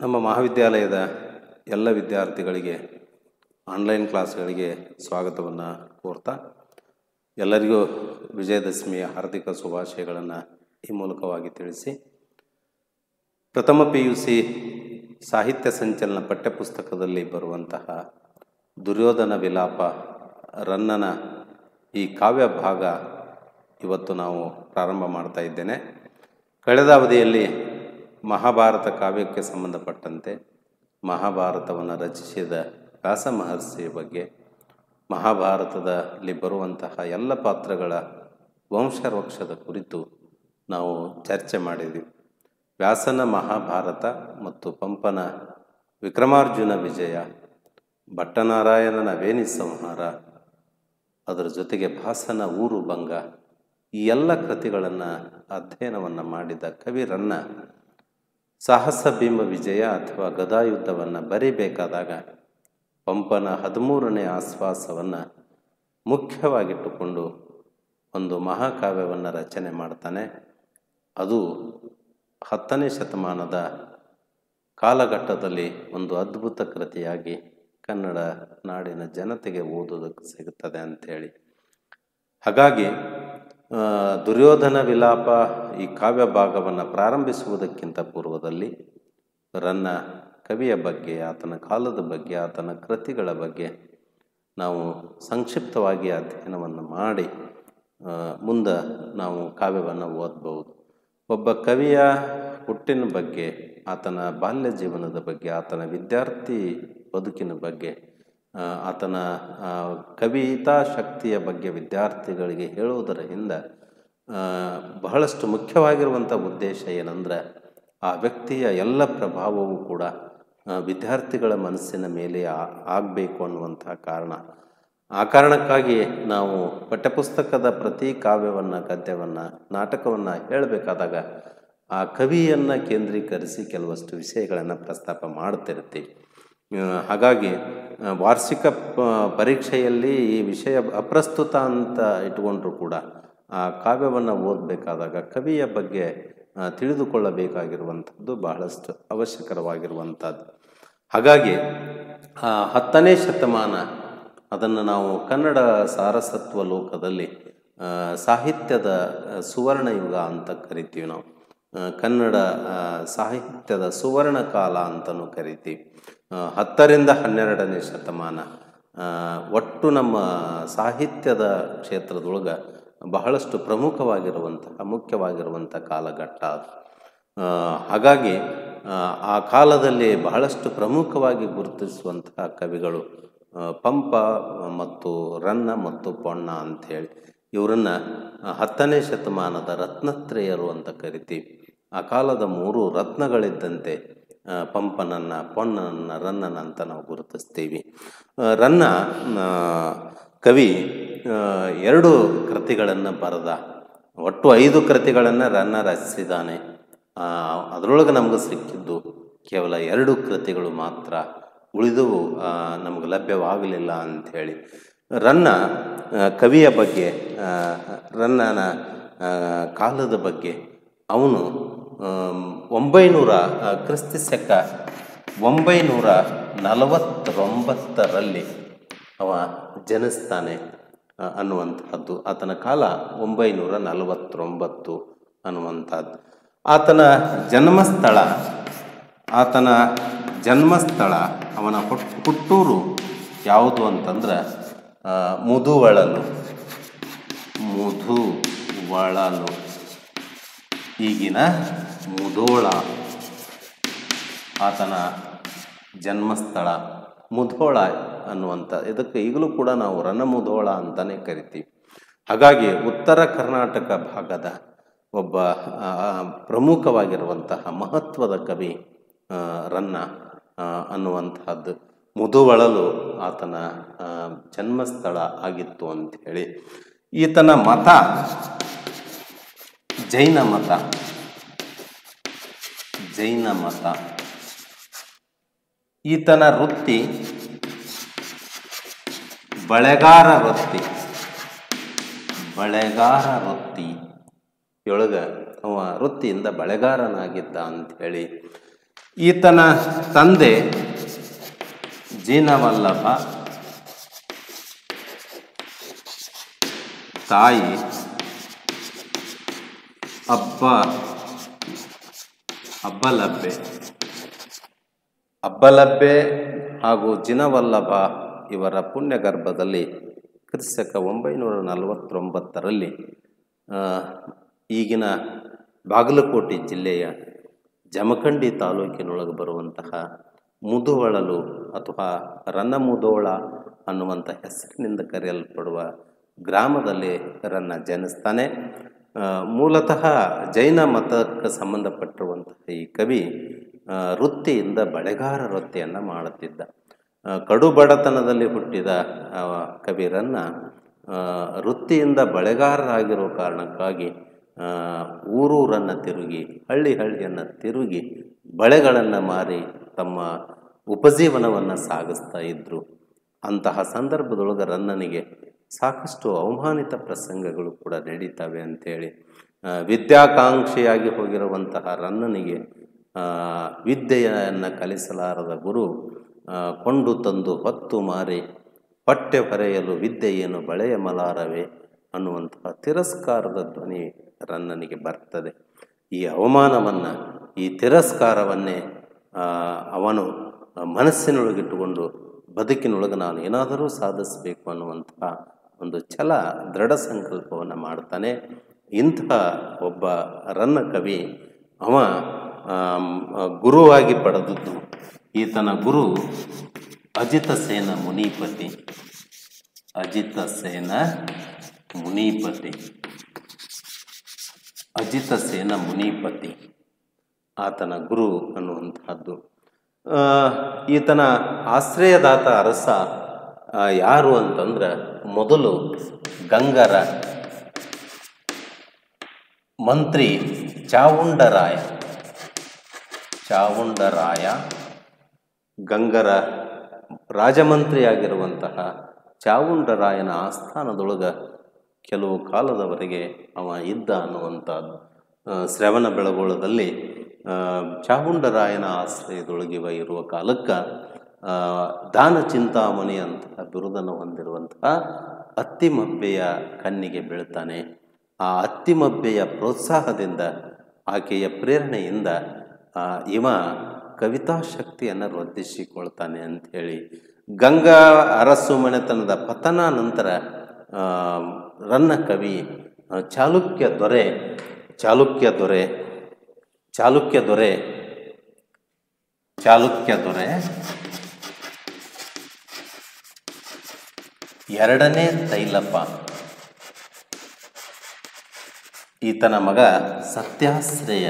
ನಮ್ಮ ಮಹಾವಿದ್ಯಾಲಯದ ಎಲ್ಲ ವಿದ್ಯಾರ್ಥಿಗಳಿಗೆ ಆನ್ಲೈನ್ ಕ್ಲಾಸ್ಗಳಿಗೆ ಸ್ವಾಗತವನ್ನು ಕೋರ್ತಾ ಎಲ್ಲರಿಗೂ ವಿಜಯದಶಮಿಯ ಹಾರ್ದಿಕ ಶುಭಾಶಯಗಳನ್ನು ಈ ಮೂಲಕವಾಗಿ ತಿಳಿಸಿ ಪ್ರಥಮ ಪಿ ಯು ಸಿ ಸಾಹಿತ್ಯ ಸಂಚಲನ ಪಠ್ಯಪುಸ್ತಕದಲ್ಲಿ ಬರುವಂತಹ ದುರ್ಯೋಧನ ವಿಲಾಪ ರನ್ನನ ಈ ಕಾವ್ಯ ಭಾಗ ಇವತ್ತು ನಾವು ಪ್ರಾರಂಭ ಮಾಡ್ತಾ ಇದ್ದೇನೆ ಕಳೆದ ಅವಧಿಯಲ್ಲಿ ಮಹಾಭಾರತ ಕಾವ್ಯಕ್ಕೆ ಸಂಬಂಧಪಟ್ಟಂತೆ ಮಹಾಭಾರತವನ್ನು ರಚಿಸಿದ ವ್ಯಾಸ ಮಹರ್ಷಿಯ ಬಗ್ಗೆ ಮಹಾಭಾರತದಲ್ಲಿ ಬರುವಂತಹ ಎಲ್ಲ ಪಾತ್ರಗಳ ವಂಶವೃಕ್ಷದ ಕುರಿತು ನಾವು ಚರ್ಚೆ ಮಾಡಿದ್ವಿ ವ್ಯಾಸನ ಮಹಾಭಾರತ ಮತ್ತು ಪಂಪನ ವಿಕ್ರಮಾರ್ಜುನ ವಿಜಯ ಭಟ್ಟನಾರಾಯಣನ ವೇಣಿ ಸಂಹಾರ ಅದರ ಜೊತೆಗೆ ಭಾಸನ ಊರು ಭಂಗ ಈ ಎಲ್ಲ ಕೃತಿಗಳನ್ನು ಅಧ್ಯಯನವನ್ನು ಮಾಡಿದ ಕವಿರನ್ನ ಸಾಹಸ ಭೀಮ ವಿಜಯ ಅಥವಾ ಗದಾಯುದ್ಧವನ್ನು ಬರೀಬೇಕಾದಾಗ ಪಂಪನ ಹದಿಮೂರನೇ ಆಶ್ವಾಸವನ್ನು ಮುಖ್ಯವಾಗಿಟ್ಟುಕೊಂಡು ಒಂದು ಮಹಾಕಾವ್ಯವನ್ನು ರಚನೆ ಮಾಡ್ತಾನೆ ಅದು ಹತ್ತನೇ ಶತಮಾನದ ಕಾಲಘಟ್ಟದಲ್ಲಿ ಒಂದು ಅದ್ಭುತ ಕೃತಿಯಾಗಿ ಕನ್ನಡ ನಾಡಿನ ಜನತೆಗೆ ಓದೋದಕ್ಕೆ ಸಿಗುತ್ತದೆ ಅಂಥೇಳಿ ಹಾಗಾಗಿ ದುರ್ಯೋಧನ ವಿಲಾಪ ಈ ಕಾವ್ಯ ಭಾಗವನ್ನು ಪ್ರಾರಂಭಿಸುವುದಕ್ಕಿಂತ ಪೂರ್ವದಲ್ಲಿ ರನ್ನ ಕವಿಯ ಬಗ್ಗೆ ಆತನ ಕಾಲದ ಬಗ್ಗೆ ಆತನ ಕೃತಿಗಳ ಬಗ್ಗೆ ನಾವು ಸಂಕ್ಷಿಪ್ತವಾಗಿ ಅಧ್ಯಯನವನ್ನು ಮಾಡಿ ಮುಂದೆ ನಾವು ಕಾವ್ಯವನ್ನು ಓದ್ಬೋದು ಒಬ್ಬ ಕವಿಯ ಹುಟ್ಟಿನ ಬಗ್ಗೆ ಆತನ ಬಾಲ್ಯ ಜೀವನದ ಬಗ್ಗೆ ಆತನ ವಿದ್ಯಾರ್ಥಿ ಬದುಕಿನ ಬಗ್ಗೆ ಆತನ ಕವಿತಾ ಶಕ್ತಿಯ ಬಗ್ಗೆ ವಿದ್ಯಾರ್ಥಿಗಳಿಗೆ ಹೇಳುವುದರ ಹಿಂದೆ ಬಹಳಷ್ಟು ಮುಖ್ಯವಾಗಿರುವಂಥ ಉದ್ದೇಶ ಏನಂದ್ರೆ ಆ ವ್ಯಕ್ತಿಯ ಎಲ್ಲ ಪ್ರಭಾವವೂ ಕೂಡ ವಿದ್ಯಾರ್ಥಿಗಳ ಮನಸ್ಸಿನ ಮೇಲೆ ಆಗಬೇಕು ಅನ್ನುವಂಥ ಕಾರಣ ಆ ಕಾರಣಕ್ಕಾಗಿ ನಾವು ಪಠ್ಯಪುಸ್ತಕದ ಪ್ರತಿ ಕಾವ್ಯವನ್ನು ಗದ್ಯವನ್ನು ನಾಟಕವನ್ನು ಹೇಳಬೇಕಾದಾಗ ಆ ಕವಿಯನ್ನು ಕೇಂದ್ರೀಕರಿಸಿ ಕೆಲವಷ್ಟು ವಿಷಯಗಳನ್ನು ಪ್ರಸ್ತಾಪ ಮಾಡ್ತಿರ್ತೀವಿ ಹಾಗಾಗಿ ವಾರ್ಷಿಕ ಪರೀಕ್ಷೆಯಲ್ಲಿ ಈ ವಿಷಯ ಅಪ್ರಸ್ತುತ ಅಂತ ಇಟ್ಕೊಂಡ್ರು ಕೂಡ ಆ ಕಾವ್ಯವನ್ನು ಓದಬೇಕಾದಾಗ ಕವಿಯ ಬಗ್ಗೆ ತಿಳಿದುಕೊಳ್ಳಬೇಕಾಗಿರುವಂಥದ್ದು ಬಹಳಷ್ಟು ಅವಶ್ಯಕರವಾಗಿರುವಂಥದ್ದು ಹಾಗಾಗಿ ಹತ್ತನೇ ಶತಮಾನ ಅದನ್ನು ನಾವು ಕನ್ನಡ ಸಾರಸತ್ವ ಲೋಕದಲ್ಲಿ ಸಾಹಿತ್ಯದ ಸುವರ್ಣ ಯುಗ ಅಂತ ಕರಿತೀವಿ ನಾವು ಕನ್ನಡ ಸಾಹಿತ್ಯದ ಸುವರ್ಣ ಕಾಲ ಅಂತಲೂ ಕರಿತೀವಿ ಹತ್ತರಿಂದ ಹನ್ನೆರಡನೇ ಶತಮಾನ ಒಟ್ಟು ನಮ್ಮ ಸಾಹಿತ್ಯದ ಕ್ಷೇತ್ರದೊಳಗೆ ಬಹಳಷ್ಟು ಪ್ರಮುಖವಾಗಿರುವಂತಹ ಮುಖ್ಯವಾಗಿರುವಂಥ ಕಾಲಘಟ್ಟ ಅದು ಹಾಗಾಗಿ ಆ ಕಾಲದಲ್ಲಿ ಬಹಳಷ್ಟು ಪ್ರಮುಖವಾಗಿ ಗುರುತಿಸುವಂತಹ ಕವಿಗಳು ಪಂಪ ಮತ್ತು ರನ್ನ ಮತ್ತು ಪೊಣ್ಣ ಅಂಥೇಳಿ ಇವರನ್ನು ಹತ್ತನೇ ಶತಮಾನದ ರತ್ನತ್ರಯರು ಅಂತ ಕರಿತೀವಿ ಆ ಕಾಲದ ಮೂರು ರತ್ನಗಳಿದ್ದಂತೆ ಪಂಪನನ್ನು ಪೊನ್ನನನ್ನು ರನ್ನನ ಅಂತ ನಾವು ಗುರುತಿಸ್ತೀವಿ ರನ್ನ ಕವಿ ಎರಡು ಕೃತಿಗಳನ್ನು ಬರೆದ ಒಟ್ಟು ಐದು ಕೃತಿಗಳನ್ನು ರನ್ನ ರಚಿಸಿದ್ದಾನೆ ಅದರೊಳಗೆ ನಮಗೆ ಸಿಕ್ಕಿದ್ದು ಕೇವಲ ಎರಡು ಕೃತಿಗಳು ಮಾತ್ರ ಉಳಿದವು ನಮಗೆ ಲಭ್ಯವಾಗಲಿಲ್ಲ ಅಂಥೇಳಿ ರನ್ನ ಕವಿಯ ಬಗ್ಗೆ ರನ್ನನ ಕಾಲದ ಬಗ್ಗೆ ಅವನು ಒಂಬೈನೂರ ಕ್ರಿಸ್ತಿ ಶಕ ಒಂಬೈನೂರ ನಲವತ್ತೊಂಬತ್ತರಲ್ಲಿ ಅವ ಜನಿಸ್ತಾನೆ ಅನ್ನುವಂಥದ್ದು ಆತನ ಕಾಲ ಒಂಬೈನೂರ ನಲವತ್ತೊಂಬತ್ತು ಅನ್ನುವಂಥದ್ದು ಆತನ ಜನ್ಮಸ್ಥಳ ಆತನ ಜನ್ಮಸ್ಥಳ ಅವನ ಹುಟ್ಟೂರು ಯಾವುದು ಅಂತಂದ್ರೆ ಮುದುವಳಲು ಮುಧುವಳಲು ಈಗಿನ ಮುಧೋಳ ಆತನ ಜನ್ಮಸ್ಥಳ ಮುಧೋಳ ಅನ್ನುವಂಥ ಇದಕ್ಕೆ ಈಗಲೂ ಕೂಡ ನಾವು ರಣಮುಧೋಳ ಅಂತಲೇ ಕರಿತೀವಿ ಹಾಗಾಗಿ ಉತ್ತರ ಕರ್ನಾಟಕ ಭಾಗದ ಒಬ್ಬ ಪ್ರಮುಖವಾಗಿರುವಂತಹ ಮಹತ್ವದ ಕವಿ ರನ್ನ ಅನ್ನುವಂತಹದ್ದು ಮುದುವಳಲು ಆತನ ಜನ್ಮಸ್ಥಳ ಆಗಿತ್ತು ಅಂಥೇಳಿ ಈತನ ಮತ ಜೈನ ಮತ ಜೈನ ಮತ ಈತನ ವೃತ್ತಿ ಬಳೆಗಾರ ವೃತ್ತಿ ಬಳೆಗಾರ ವೃತ್ತಿ ಯೊಳಗೆ ಅವ ವೃತ್ತಿಯಿಂದ ಬಳೆಗಾರನಾಗಿದ್ದ ಅಂಥೇಳಿ ಈತನ ತಂದೆ ಜೀನವಲ್ಲಭ ತಾಯಿ ಅಬ್ಬ ಅಬ್ಬಲಬ್ಬೆ ಅಬ್ಬಲಬ್ಬೆ ಹಾಗೂ ಜಿನವಲ್ಲಭ ಇವರ ಪುಣ್ಯಗರ್ಭದಲ್ಲಿ ಕ್ರಿಸ್ತಕ ಒಂಬೈನೂರ ನಲವತ್ತೊಂಬತ್ತರಲ್ಲಿ ಆ, ಈಗಿನ ಬಾಗಲಕೋಟೆ ಜಿಲ್ಲೆಯ ಜಮಖಂಡಿ ತಾಲೂಕಿನೊಳಗೆ ಬರುವಂತಹ ಮುದುವಳಲು ಅಥವಾ ರನ್ನಮುದೋಳ ಅನ್ನುವಂಥ ಹೆಸರಿನಿಂದ ಕರೆಯಲ್ಪಡುವ ಗ್ರಾಮದಲ್ಲಿ ರನ್ನ ಜನಿಸ್ತಾನೆ ಆ, ಮೂಲತಃ ಜೈನ ಮತಕ್ಕೆ ಸಂಬಂಧಪಟ್ಟಿರುವಂತಹ ಈ ಕವಿ ಆ, ವೃತ್ತಿಯಿಂದ ಬಳೆಗಾರ ವೃತ್ತಿಯನ್ನು ಮಾಡುತ್ತಿದ್ದ ಆ, ಕಡು ಬಡತನದಲ್ಲಿ ಹುಟ್ಟಿದ ಆ, ಕವಿರನ್ನ ಆ, ವೃತ್ತಿಯಿಂದ ಬಳೆಗಾರರಾಗಿರೋ ಕಾರಣಕ್ಕಾಗಿ ಆ, ಊರೂರನ್ನು ತಿರುಗಿ ಹಳ್ಳಿ ಹಳ್ಳಿಯನ್ನು ತಿರುಗಿ ಬಳೆಗಳನ್ನು ಮಾರಿ ತಮ್ಮ ಉಪಜೀವನವನ್ನು ಸಾಗಿಸ್ತಾ ಇದ್ದರು ಅಂತಹ ಸಂದರ್ಭದೊಳಗೆ ರನ್ನನಿಗೆ ಸಾಕಷ್ಟು ಅವಮಾನಿತ ಪ್ರಸಂಗಗಳು ಕೂಡ ನಡೀತವೆ ಅಂಥೇಳಿ ಆ, ವಿದ್ಯಾಕಾಂಕ್ಷಿಯಾಗಿ ಹೋಗಿರುವಂತಹ ರನ್ನನಿಗೆ ಆ, ವಿದ್ಯೆಯನ್ನು ಕಲಿಸಲಾರದ ಗುರು ಆ, ಕೊಂಡು ತಂದು ಹೊತ್ತು ಮಾರಿ ಪಠ್ಯ ಬರೆಯಲು ವಿದ್ಯೆ ಏನು ಬಳೆಯ ಮಲಾರವೇ ಅನ್ನುವಂತಹ ತಿರಸ್ಕಾರದ ಧ್ವನಿ ರನ್ನನಿಗೆ ಬರ್ತದೆ ಈ ಅವಮಾನವನ್ನು ಈ ತಿರಸ್ಕಾರವನ್ನೇ ಆ, ಅವನು ಮನಸ್ಸಿನೊಳಗಿಟ್ಟುಕೊಂಡು ಬದುಕಿನೊಳಗೆ ನಾನು ಏನಾದರೂ ಸಾಧಿಸಬೇಕು ಅನ್ನುವಂತಹ ಒಂದು ಛಲ ದೃಢ ಸಂಕಲ್ಪವನ್ನು ಮಾಡ್ತಾನೆ ಇಂತಹ ಒಬ್ಬ ರನ್ನ ಕವಿ ಅವ ಆಮ್, ಗುರುವಾಗಿ ಪಡೆದದ್ದು ಈತನ ಗುರು ಅಜಿತ ಸೇನ ಮುನಿಪತಿ ಅಜಿತ ಸೇನ ಮುನಿಪತಿ ಅಜಿತ ಸೇನ ಮುನಿಪತಿ ಆತನ ಗುರು ಅನ್ನುವಂತಹದ್ದು ಆ, ಈತನ ಆಶ್ರಯದಾತ ಅರಸ ಆ, ಯಾರು ಅಂತಂದ್ರೆ ಮೊದಲು ಗಂಗರ ಮಂತ್ರಿ ಚಾವುಂಡರಾಯ ಚಾವುಂಡರಾಯ ಗಂಗರ ರಾಜಮಂತ್ರಿಯಾಗಿರುವಂತಹ ಚಾವುಂಡರಾಯನ ಆಸ್ಥಾನದೊಳಗೆ ಕೆಲವು ಕಾಲದವರೆಗೆ ಅವ ಇದ್ದ ಅನ್ನುವಂಥದ್ದು ಆ, ಶ್ರವಣ ಬೆಳಗೊಳದಲ್ಲಿ ಆ, ಚಾವುಂಡರಾಯನ ಆಶ್ರಯದೊಳಗಿವ ಇರುವ ಕಾಲಕ್ಕೆ ಆ, ದಾನ ಚಿಂತಾಮಣಿ ಅಂತಹ ಬಿರುದನ್ನು ಹೊಂದಿರುವಂತಹ ಅತ್ತಿಮಬ್ಬೆಯ ಕಣ್ಣಿಗೆ ಬೀಳ್ತಾನೆ ಆ ಅತ್ತಿಮಬ್ಬೆಯ ಪ್ರೋತ್ಸಾಹದಿಂದ ಆಕೆಯ ಪ್ರೇರಣೆಯಿಂದ ಆ, ಇವ ಕವಿತಾ ಶಕ್ತಿಯನ್ನು ವೃದ್ಧಿಸಿಕೊಳ್ತಾನೆ ಅಂಥೇಳಿ ಗಂಗಾ ಅರಸು ಮನೆತನದ ಪತನ ನಂತರ ಆ, ರನ್ನ ಕವಿ ಆ, ಚಾಲುಕ್ಯ ದೊರೆ ಚಾಲುಕ್ಯ ದೊರೆ ಚಾಲುಕ್ಯ ದೊರೆ ಚಾಲುಕ್ಯ ದೊರೆ ಎರಡನೇ ತೈಲಪ್ಪ ಈತನ ಮಗ ಸತ್ಯಾಶ್ರಯ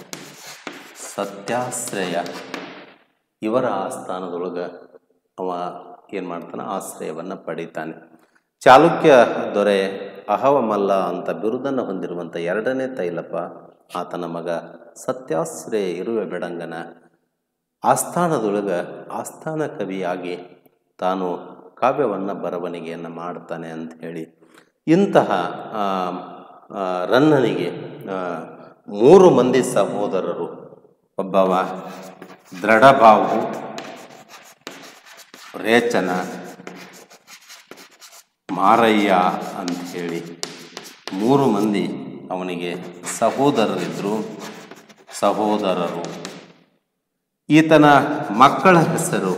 ಸತ್ಯಾಶ್ರಯ ಇವರ ಆಸ್ಥಾನದೊಳಗೆ ಅವ ಏನು ಮಾಡ್ತಾನೆ ಆಶ್ರಯವನ್ನು ಪಡಿತಾನೆ ಚಾಲುಕ್ಯ ದೊರೆ ಅಹವಮಲ್ಲ ಅಂತ ಬಿರುದನ್ನು ಹೊಂದಿರುವಂಥ ಎರಡನೇ ತೈಲಪ್ಪ ಆತನ ಮಗ ಸತ್ಯಾಶ್ರಯ ಇರುವೆ ಬೆಡಂಗನ ಆಸ್ಥಾನದೊಳಗೆ ಆಸ್ಥಾನ ಕವಿಯಾಗಿ ತಾನು ಕಾವ್ಯವನ್ನು ಬರವಣಿಗೆಯನ್ನು ಮಾಡ್ತಾನೆ ಅಂತ ಹೇಳಿ ಇಂತಹ ಆ, ಆ, ರನ್ನನಿಗೆ ಆ, ಮೂರು ಮಂದಿ ಸಹೋದರರು ಒಬ್ಬವ ದೃಢಬಾವು ರೇಚನ ಮಾರಯ್ಯ ಅಂತ ಹೇಳಿ ಮೂರು ಮಂದಿ ಅವನಿಗೆ ಸಹೋದರರಿದ್ದರು ಸಹೋದರರು ಈತನ ಮಕ್ಕಳ ಹೆಸರು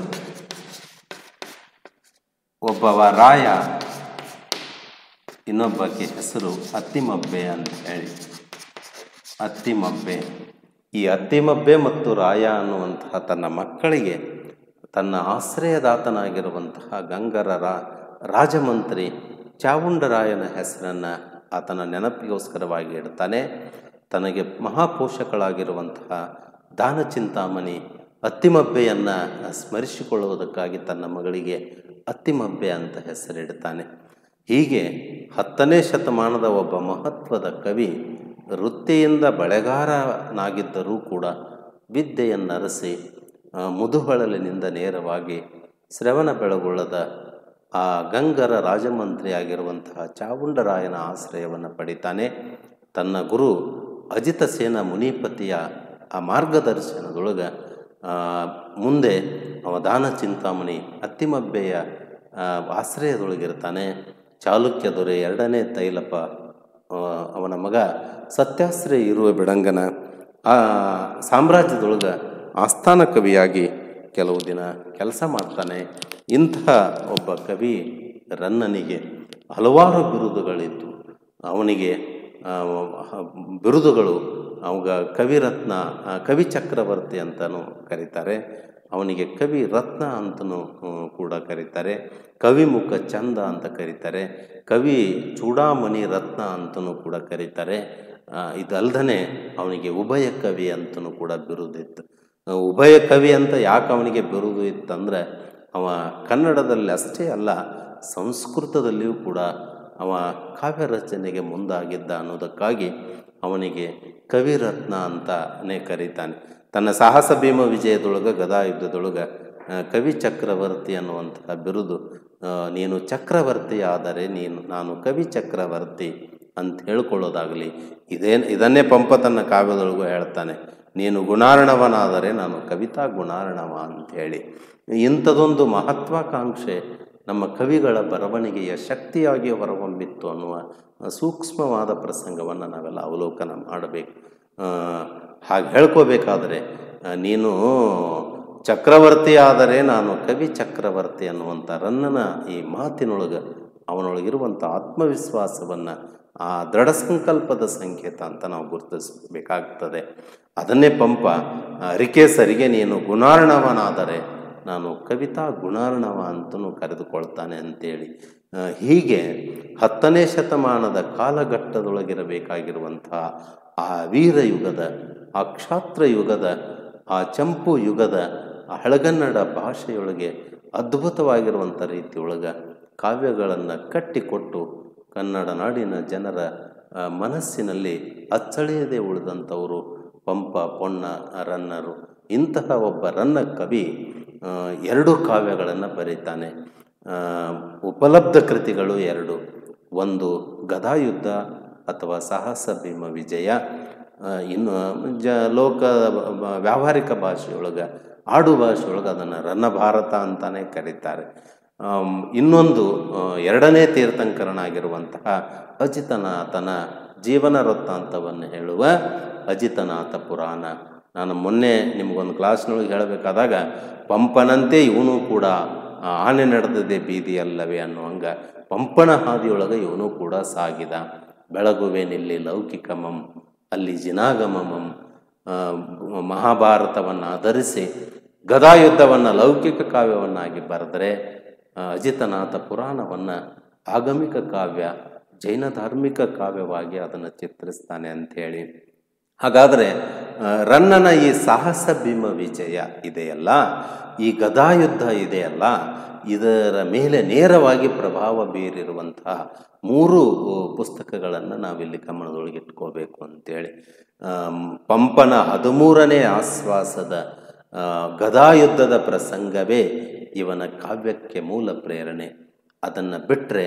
ಒಬ್ಬವ ರಾಯ ಇನ್ನೊಬ್ಬಕ್ಕೆ ಹೆಸರು ಅತ್ತಿಮಬ್ಬೆ ಅಂತ ಹೇಳಿ ಅತ್ತಿಮಬ್ಬೆ ಈ ಅತ್ತಿಮಬ್ಬೆ ಮತ್ತು ರಾಯ ಅನ್ನುವಂತಹ ತನ್ನ ಮಕ್ಕಳಿಗೆ ತನ್ನ ಆಶ್ರಯದಾತನಾಗಿರುವಂತಹ ಗಂಗರ ರಾ ರಾಜಮಂತ್ರಿ ಚಾವುಂಡರಾಯನ ಹೆಸರನ್ನು ಆತನ ನೆನಪಿಗೋಸ್ಕರವಾಗಿ ಇಡ್ತಾನೆ ತನಗೆ ಮಹಾಪೋಷಕಳಾಗಿರುವಂತಹ ದಾನ ಚಿಂತಾಮಣಿ ಅತ್ತಿಮಬ್ಬೆಯನ್ನು ಸ್ಮರಿಸಿಕೊಳ್ಳುವುದಕ್ಕಾಗಿ ತನ್ನ ಮಗಳಿಗೆ ಅತ್ತಿಮಬ್ಬೆ ಅಂತ ಹೆಸರಿಡ್ತಾನೆ ಹೀಗೆ ಹತ್ತನೇ ಶತಮಾನದ ಒಬ್ಬ ಮಹತ್ವದ ಕವಿ ವೃತ್ತಿಯಿಂದ ಬಳೆಗಾರನಾಗಿದ್ದರೂ ಕೂಡ ವಿದ್ಯೆಯನ್ನರಸಿ ಆ, ಮುದುಹೊಳಲಿನಿಂದ ನೇರವಾಗಿ ಶ್ರವಣ ಬೆಳಗೊಳ್ಳದ ಆ ಗಂಗರ ರಾಜಮಂತ್ರಿಯಾಗಿರುವಂತಹ ಚಾವುಂಡರಾಯನ ಆಶ್ರಯವನ್ನು ಪಡಿತಾನೆ ತನ್ನ ಗುರು ಅಜಿತ ಸೇನ ಮುನಿಪತಿಯ ಆ ಮಾರ್ಗದರ್ಶನದೊಳಗೆ ಆ, ಮುಂದೆ ಅವ ದಾನ ಚಿಂತಾಮಣಿ ಅತ್ತಿಮಬ್ಬೆಯ ಆ, ಆಶ್ರಯದೊಳಗಿರ್ತಾನೆ ಚಾಲುಕ್ಯ ದೊರೆ ಎರಡನೇ ತೈಲಪ ಆ, ಅವನ ಮಗ ಸತ್ಯಾಶ್ರಯ ಇರುವ ಬಿಡಂಗನ ಆ ಸಾಮ್ರಾಜ್ಯದೊಳಗೆ ಆಸ್ಥಾನ ಕವಿಯಾಗಿ ಕೆಲವು ದಿನ ಕೆಲಸ ಮಾಡ್ತಾನೆ ಇಂಥ ಒಬ್ಬ ಕವಿ ರನ್ನನಿಗೆ ಹಲವಾರು ಬಿರುದುಗಳಿತ್ತು ಅವನಿಗೆ ಆ, ಹ- ಬಿರುದುಗಳು ಅವಾಗ ಕವಿರತ್ನ ಆ, ಕವಿ ಚಕ್ರವರ್ತಿ ಅಂತಲೂ ಕರೀತಾರೆ ಅವನಿಗೆ ಕವಿ ರತ್ನ ಅಂತಲೂ ಹ್ಮ್, ಕೂಡ ಕರೀತಾರೆ ಕವಿಮುಖ ಚಂದ ಅಂತ ಕರೀತಾರೆ ಕವಿ ಚೂಡಾಮಣಿ ರತ್ನ ಅಂತಲೂ ಕೂಡ ಕರೀತಾರೆ ಆ, ಇದಲ್ದನೆ ಅವನಿಗೆ ಉಭಯ ಕವಿ ಅಂತಲೂ ಕೂಡ ಬಿರುದಿತ್ತು ಆ, ಉಭಯ ಕವಿ ಅಂತ ಯಾಕೆ ಅವನಿಗೆ ಬಿರುದು ಇತ್ತಂದರೆ ಅವ ಕನ್ನಡದಲ್ಲಿ ಅಷ್ಟೇ ಅಲ್ಲ ಸಂಸ್ಕೃತದಲ್ಲಿಯೂ ಕೂಡ ಅವ ಕಾವ್ಯ ರಚನೆಗೆ ಮುಂದಾಗಿದ್ದ ಅನ್ನೋದಕ್ಕಾಗಿ ಅವನಿಗೆ ಕವಿರತ್ನ ಅಂತಾನೆ ಕರೀತಾನೆ ತನ್ನ ಸಾಹಸ ಭೀಮ ವಿಜಯದೊಳಗೆ ಗದಾ ಯುದ್ಧದೊಳಗೆ ಆ, ಕವಿ ಚಕ್ರವರ್ತಿ ಅನ್ನುವಂತಹ ಬಿರುದು ಆ, ನೀನು ಚಕ್ರವರ್ತಿ ಆದರೆ ನೀನು ನಾನು ಕವಿ ಚಕ್ರವರ್ತಿ ಅಂತ ಹೇಳ್ಕೊಳ್ಳೋದಾಗಲಿ ಇದೇ ಇದನ್ನೇ ಪಂಪ ತನ್ನ ಕಾವ್ಯದೊಳಗೂ ಹೇಳ್ತಾನೆ ನೀನು ಗುಣಾರ್ಣವನಾದರೆ ನಾನು ಕವಿತಾ ಗುಣಾರ್ಣವ ಅಂಥೇಳಿ ಇಂಥದೊಂದು ಮಹತ್ವಾಕಾಂಕ್ಷೆ ನಮ್ಮ ಕವಿಗಳ ಬರವಣಿಗೆಯ ಶಕ್ತಿಯಾಗಿ ಹೊರಹೊಮ್ಮಿತ್ತು ಅನ್ನುವ ಸೂಕ್ಷ್ಮವಾದ ಪ್ರಸಂಗವನ್ನು ನಾವೆಲ್ಲ ಅವಲೋಕನ ಮಾಡಬೇಕು ಹಾಗೆ ಹೇಳ್ಕೋಬೇಕಾದ್ರೆ ಆ, ನೀನು ಚಕ್ರವರ್ತಿ ಆದರೆ ನಾನು ಕವಿ ಚಕ್ರವರ್ತಿ ಅನ್ನುವಂಥ ರನ್ನನ ಈ ಮಾತಿನೊಳಗೆ ಅವನೊಳಗಿರುವಂಥ ಆತ್ಮವಿಶ್ವಾಸವನ್ನು ಆ ದೃಢ ಸಂಕಲ್ಪದ ಸಂಕೇತ ಅಂತ ನಾವು ಗುರುತಿಸಬೇಕಾಗ್ತದೆ ಅದನ್ನೇ ಪಂಪ ಅರಿಕೇಸರಿಗೆ ನೀನು ಗುಣಾರ್ಣವನಾದರೆ ನಾನು ಕವಿತಾ ಗುಣಾರ್ಣವ ಅಂತಲೂ ಕರೆದುಕೊಳ್ತಾನೆ ಅಂತೇಳಿ ಆ, ಹೀಗೆ ಹತ್ತನೇ ಶತಮಾನದ ಕಾಲಘಟ್ಟದೊಳಗಿರಬೇಕಾಗಿರುವಂತಹ ಆ ವೀರಯುಗದ ಆ ಕ್ಷಾತ್ರ ಯುಗದ ಆ ಚಂಪು ಯುಗದ ಆ ಹಳಗನ್ನಡ ಭಾಷೆಯೊಳಗೆ ಅದ್ಭುತವಾಗಿರುವಂಥ ರೀತಿಯೊಳಗೆ ಕಾವ್ಯಗಳನ್ನು ಕಟ್ಟಿಕೊಟ್ಟು ಕನ್ನಡ ನಾಡಿನ ಜನರ ಆ, ಮನಸ್ಸಿನಲ್ಲಿ ಅಚ್ಚಳಿಯದೆ ಉಳಿದಂಥವರು ಪಂಪ ಪೊನ್ನ ರನ್ನರು ಇಂತಹ ಒಬ್ಬ ರನ್ನ ಕವಿ ಆ, ಎರಡು ಕಾವ್ಯಗಳನ್ನು ಬರೀತಾನೆ ಆ, ಉಪಲಬ್ಧ ಕೃತಿಗಳು ಎರಡು ಒಂದು ಗದಾಯುದ್ಧ ಅಥವಾ ಸಾಹಸ ಭೀಮ ವಿಜಯ ಆ, ಇನ್ನು ಜ ಲೋಕ ಬ- ವ್ಯಾವಹಾರಿಕ ಭಾಷೆಯೊಳಗೆ ಆಡು ಭಾಷೆಯೊಳಗೆ ಅದನ್ನು ರನ್ನ ಭಾರತ ಅಂತಾನೆ ಕರೀತಾರೆ ಆಮ್, ಇನ್ನೊಂದು ಆ, ಎರಡನೇ ತೀರ್ಥಂಕರನಾಗಿರುವಂತಹ ಅಜಿತನಾಥನ ಜೀವನ ವೃತ್ತಾಂತವನ್ನು ಹೇಳುವ ಅಜಿತನಾಥ ಪುರಾಣ ನಾನು ಮೊನ್ನೆ ನಿಮಗೊಂದು ಕ್ಲಾಸ್ನೊಳಗೆ ಹೇಳಬೇಕಾದಾಗ ಪಂಪನಂತೆ ಇವನು ಕೂಡ ಆ, ಆನೆ ನಡೆದಿದೆ ಬೀದಿಯಲ್ಲವೇ ಅನ್ನುವಂಗ ಪಂಪನ ಹಾದಿಯೊಳಗೆ ಇವನು ಕೂಡ ಸಾಗಿದ ಬೆಳಗುವೇನಿಲ್ಲಿ ಲೌಕಿಕಮಂ ಅಲ್ಲಿ ಜಿನಾಗಮಮಂ ಆ, ಮಹಾಭಾರತವನ್ನು ಆಧರಿಸಿ ಗದಾಯುದ್ಧವನ್ನು ಲೌಕಿಕ ಕಾವ್ಯವನ್ನಾಗಿ ಬರೆದರೆ ಆ, ಅಜಿತನಾಥ ಪುರಾಣವನ್ನು ಆಗಮಿಕ ಕಾವ್ಯ ಜೈನ ಧಾರ್ಮಿಕ ಕಾವ್ಯವಾಗಿ ಅದನ್ನು ಚಿತ್ರಿಸ್ತಾನೆ ಅಂಥೇಳಿ ಹಾಗಾದರೆ ಆ, ರನ್ನನ ಈ ಸಾಹಸ ಭೀಮ ವಿಜಯ ಇದೆಯಲ್ಲ ಈ ಗದಾಯುದ್ಧ ಇದೆಯಲ್ಲ ಇದರ ಮೇಲೆ ನೇರವಾಗಿ ಪ್ರಭಾವ ಬೀರಿರುವಂತಹ ಮೂರು ಪುಸ್ತಕಗಳನ್ನು ನಾವಿಲ್ಲಿ ಗಮನದೊಳಗೆ ಇಟ್ಕೋಬೇಕು ಅಂತೇಳಿ ಆಮ್, ಪಂಪನ ಹದಿಮೂರನೇ ಆಶ್ವಾಸದ ಆ, ಗದಾಯುದ್ಧದ ಪ್ರಸಂಗವೇ ಇವನ ಕಾವ್ಯಕ್ಕೆ ಮೂಲ ಪ್ರೇರಣೆ ಅದನ್ನು ಬಿಟ್ಟರೆ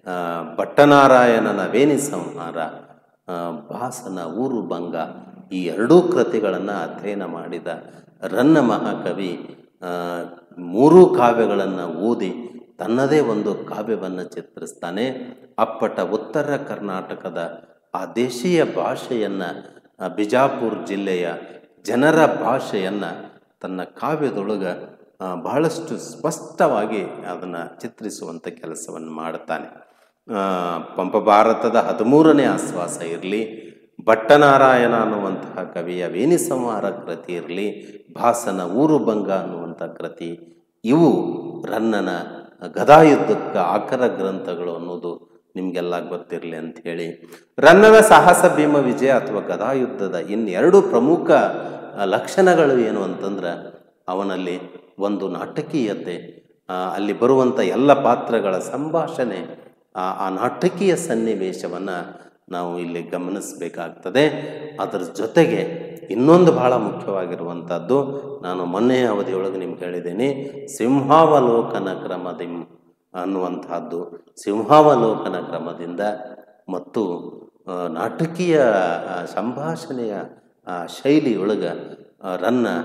ಭಟ್ಟನಾರಾಯಣನ ವೇಣಿ ಸಂಹಾರ ಆ, ಭಾಸನ ಊರು ಭಂಗ ಈ ಎರಡೂ ಕೃತಿಗಳನ್ನು ಅಧ್ಯಯನ ಮಾಡಿದ ರನ್ನ ಮಹಾಕವಿ ಆ, ಮೂರೂ ಕಾವ್ಯಗಳನ್ನು ಓದಿ ತನ್ನದೇ ಒಂದು ಕಾವ್ಯವನ್ನು ಚಿತ್ರಿಸ್ತಾನೆ ಅಪ್ಪಟ ಉತ್ತರ ಕರ್ನಾಟಕದ ಆ ದೇಶೀಯ ಭಾಷೆಯನ್ನು ಬಿಜಾಪುರ ಜಿಲ್ಲೆಯ ಜನರ ಭಾಷೆಯನ್ನು ತನ್ನ ಕಾವ್ಯದೊಳಗೆ ಆ, ಬಹಳಷ್ಟು ಸ್ಪಷ್ಟವಾಗಿ ಅದನ್ನು ಚಿತ್ರಿಸುವಂಥ ಕೆಲಸವನ್ನು ಮಾಡ್ತಾನೆ ಆ, ಪಂಪ ಭಾರತದ ಹದಿಮೂರನೇ ಆಶ್ವಾಸ ಇರಲಿ ಭಟ್ಟನಾರಾಯಣ ಅನ್ನುವಂತಹ ಕವಿಯ ವೇಣಿ ಸಂಹಾರ ಕೃತಿ ಇರಲಿ ಭಾಸನ ಊರು ಭಂಗ ಅನ್ನುವಂಥ ಕೃತಿ ಇವು ರನ್ನನ ಗದಾಯುದ್ಧಕ್ಕೆ ಆಕರ ಗ್ರಂಥಗಳು ಅನ್ನೋದು ನಿಮಗೆಲ್ಲ ಗೊತ್ತಿರಲಿ ಅಂತ ಹೇಳಿ ರನ್ನನ ಸಾಹಸ ಭೀಮ ವಿಜಯ ಅಥವಾ ಗದಾಯುದ್ಧದ ಇನ್ನೆರಡು ಪ್ರಮುಖ ಆ, ಲಕ್ಷಣಗಳು ಏನು ಅಂತಂದ್ರೆ ಅವನಲ್ಲಿ ಒಂದು ನಾಟಕೀಯತೆ ಆ, ಅಲ್ಲಿ ಬರುವಂಥ ಎಲ್ಲ ಪಾತ್ರಗಳ ಸಂಭಾಷಣೆ ಆ ಆ ನಾಟಕೀಯ ಸನ್ನಿವೇಶವನ್ನು ನಾವು ಇಲ್ಲಿ ಗಮನಿಸಬೇಕಾಗ್ತದೆ ಅದರ ಜೊತೆಗೆ ಇನ್ನೊಂದು ಬಹಳ ಮುಖ್ಯವಾಗಿರುವಂಥದ್ದು ನಾನು ಮೊನ್ನೆಯ ಅವಧಿಯೊಳಗೆ ನಿಮ್ಗೆ ಹೇಳಿದ್ದೀನಿ ಸಿಂಹಾವಲೋಕನ ಕ್ರಮದಿಂ ಅನ್ನುವಂತಹದ್ದು ಸಿಂಹಾವಲೋಕನ ಕ್ರಮದಿಂದ ಮತ್ತು ಆ, ನಾಟಕೀಯ ಆ, ಸಂಭಾಷಣೆಯ ಆ, ಶೈಲಿಯೊಳಗೆ ಆ, ರನ್ನ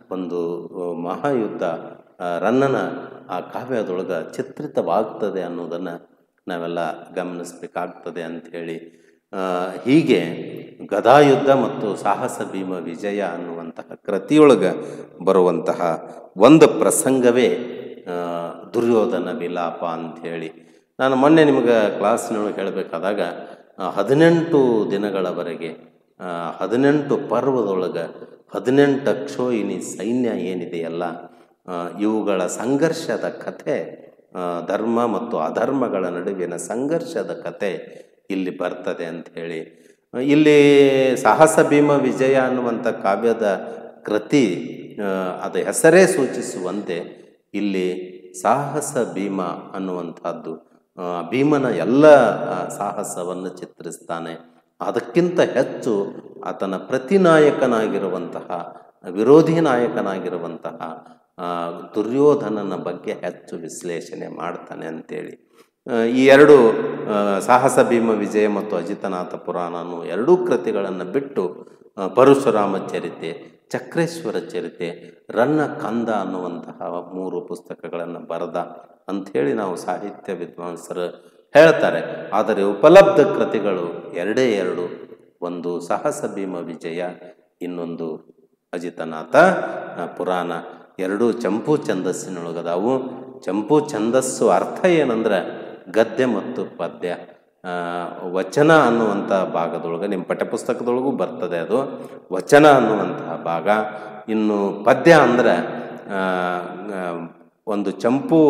ಒಂದು ಆ, ಮಹಾಯುದ್ಧ ಆ, ರನ್ನನ ಆ ಕಾವ್ಯದೊಳಗೆ ಚಿತ್ರಿತವಾಗ್ತದೆ ಅನ್ನೋದನ್ನು ನಾವೆಲ್ಲ ಗಮನಿಸಬೇಕಾಗ್ತದೆ ಅಂಥೇಳಿ ಆ, ಹೀಗೆ ಗದಾಯುದ್ಧ ಮತ್ತು ಸಾಹಸ ಭೀಮ ವಿಜಯ ಅನ್ನುವಂತಹ ಕೃತಿಯೊಳಗೆ ಬರುವಂತಹ ಒಂದು ಪ್ರಸಂಗವೇ ಆ, ದುರ್ಯೋಧನ ವಿಲಾಪ ಅಂಥೇಳಿ ನಾನು ಮೊನ್ನೆ ನಿಮಗೆ ಕ್ಲಾಸ್ನೊಳಗೆ ಹೇಳಬೇಕಾದಾಗ ಹದಿನೆಂಟು ದಿನಗಳವರೆಗೆ ಆ, ಹದಿನೆಂಟು ಪರ್ವದೊಳಗೆ ಹದಿನೆಂಟು ಅಕ್ಷೋಹಿಣಿ ಸೈನ್ಯ ಏನಿದೆಯಲ್ಲ ಆ, ಇವುಗಳ ಸಂಘರ್ಷದ ಕಥೆ ಆ, ಧರ್ಮ ಮತ್ತು ಅಧರ್ಮಗಳ ನಡುವಿನ ಸಂಘರ್ಷದ ಕಥೆ ಇಲ್ಲಿ ಬರ್ತದೆ ಅಂತ ಹೇಳಿ ಆ, ಇಲ್ಲಿ ಸಾಹಸ ಭೀಮ ವಿಜಯ ಅನ್ನುವಂಥ ಕಾವ್ಯದ ಕೃತಿ ಆ, ಅದು ಹೆಸರೇ ಸೂಚಿಸುವಂತೆ ಇಲ್ಲಿ ಸಾಹಸ ಭೀಮ ಅನ್ನುವಂಥದ್ದು ಆ, ಭೀಮನ ಎಲ್ಲ ಆ, ಸಾಹಸವನ್ನು ಚಿತ್ರಿಸ್ತಾನೆ ಅದಕ್ಕಿಂತ ಹೆಚ್ಚು ಆತನ ಪ್ರತಿನಾಯಕನಾಗಿರುವಂತಹ ವಿರೋಧಿ ನಾಯಕನಾಗಿರುವಂತಹ ಆ, ದುರ್ಯೋಧನನ ಬಗ್ಗೆ ಹೆಚ್ಚು ವಿಶ್ಲೇಷಣೆ ಮಾಡ್ತಾನೆ ಅಂತೇಳಿ ಆ, ಈ ಎರಡು ಆ, ಸಾಹಸ ಭೀಮ ವಿಜಯ ಮತ್ತು ಅಜಿತನಾಥ ಪುರಾಣ ಅನ್ನೋ ಎರಡೂ ಕೃತಿಗಳನ್ನು ಬಿಟ್ಟು ಆ, ಪರಶುರಾಮ ಚರಿತೆ ಚಕ್ರೇಶ್ವರ ಚರಿತೆ ರನ್ನ ಕಂದ ಅನ್ನುವಂತಹ ಮೂರು ಪುಸ್ತಕಗಳನ್ನು ಬರೆದ ಅಂಥೇಳಿ ನಾವು ಸಾಹಿತ್ಯ ವಿದ್ವಾಂಸರು ಹೇಳ್ತಾರೆ ಆದರೆ ಉಪಲಬ್ಧ ಕೃತಿಗಳು ಎರಡೇ ಎರಡು ಒಂದು ಸಾಹಸ ಭೀಮ ವಿಜಯ ಇನ್ನೊಂದು ಅಜಿತನಾಥ ಆ, ಪುರಾಣ ಎರಡೂ ಚಂಪು ಛಂದಸ್ಸಿನೊಳಗದಾವು ಚಂಪು ಛಂದಸ್ಸು ಅರ್ಥ ಏನಂದ್ರೆ ಗದ್ಯ ಮತ್ತು ಪದ್ಯ ಆ, ವಚನ ಅನ್ನುವಂಥ ಭಾಗದೊಳಗೆ ನಿಮ್ಮ ಪಠ್ಯಪುಸ್ತಕದೊಳಗೂ ಬರ್ತದೆ ಅದು ವಚನ ಅನ್ನುವಂತಹ ಭಾಗ ಇನ್ನು ಪದ್ಯ ಅಂದ್ರೆ ಆ, ಆ, ಒಂದು ಚಂಪು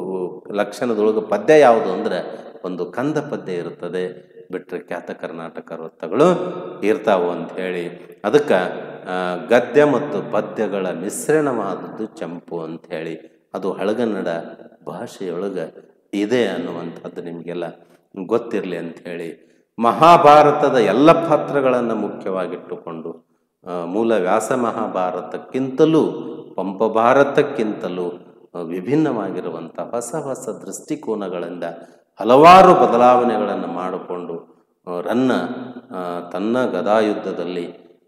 ಲಕ್ಷಣದೊಳಗೆ ಪದ್ಯ ಯಾವುದು ಅಂದ್ರೆ ಒಂದು ಕಂದ ಪದ್ಯ ಇರುತ್ತದೆ ಬಿಟ್ಟರೆ ಖ್ಯಾತ ಕರ್ನಾಟಕ ವೃತ್ತಗಳು ಇರ್ತಾವು ಅಂತ ಹೇಳಿ ಅದಕ್ಕೆ ಆ, ಗದ್ಯ ಮತ್ತು ಪದ್ಯಗಳ ಮಿಶ್ರಣವಾದದ್ದು ಚಂಪು ಅಂತ ಹೇಳಿ ಅದು ಹಳಗನ್ನಡ ಭಾಷೆಯೊಳಗೆ ಇದೆ ಅನ್ನುವಂಥದ್ದು ನಿಮಗೆಲ್ಲ ಗೊತ್ತಿರಲಿ ಅಂಥೇಳಿ ಮಹಾಭಾರತದ ಎಲ್ಲ ಪಾತ್ರಗಳನ್ನು ಮುಖ್ಯವಾಗಿಟ್ಟುಕೊಂಡು ಆ, ಮೂಲ ವ್ಯಾಸ ಮಹಾಭಾರತಕ್ಕಿಂತಲೂ ಪಂಪ ಭಾರತಕ್ಕಿಂತಲೂ ಆ, ವಿಭಿನ್ನವಾಗಿರುವಂಥ ಹೊಸ ಹೊಸ ದೃಷ್ಟಿಕೋನಗಳಿಂದ ಹಲವಾರು ಬದಲಾವಣೆಗಳನ್ನು ಮಾಡಿಕೊಂಡು ಆ, ರನ್ನ ಆ, ತನ್ನ ಗದಾಯುದ್ಧದಲ್ಲಿ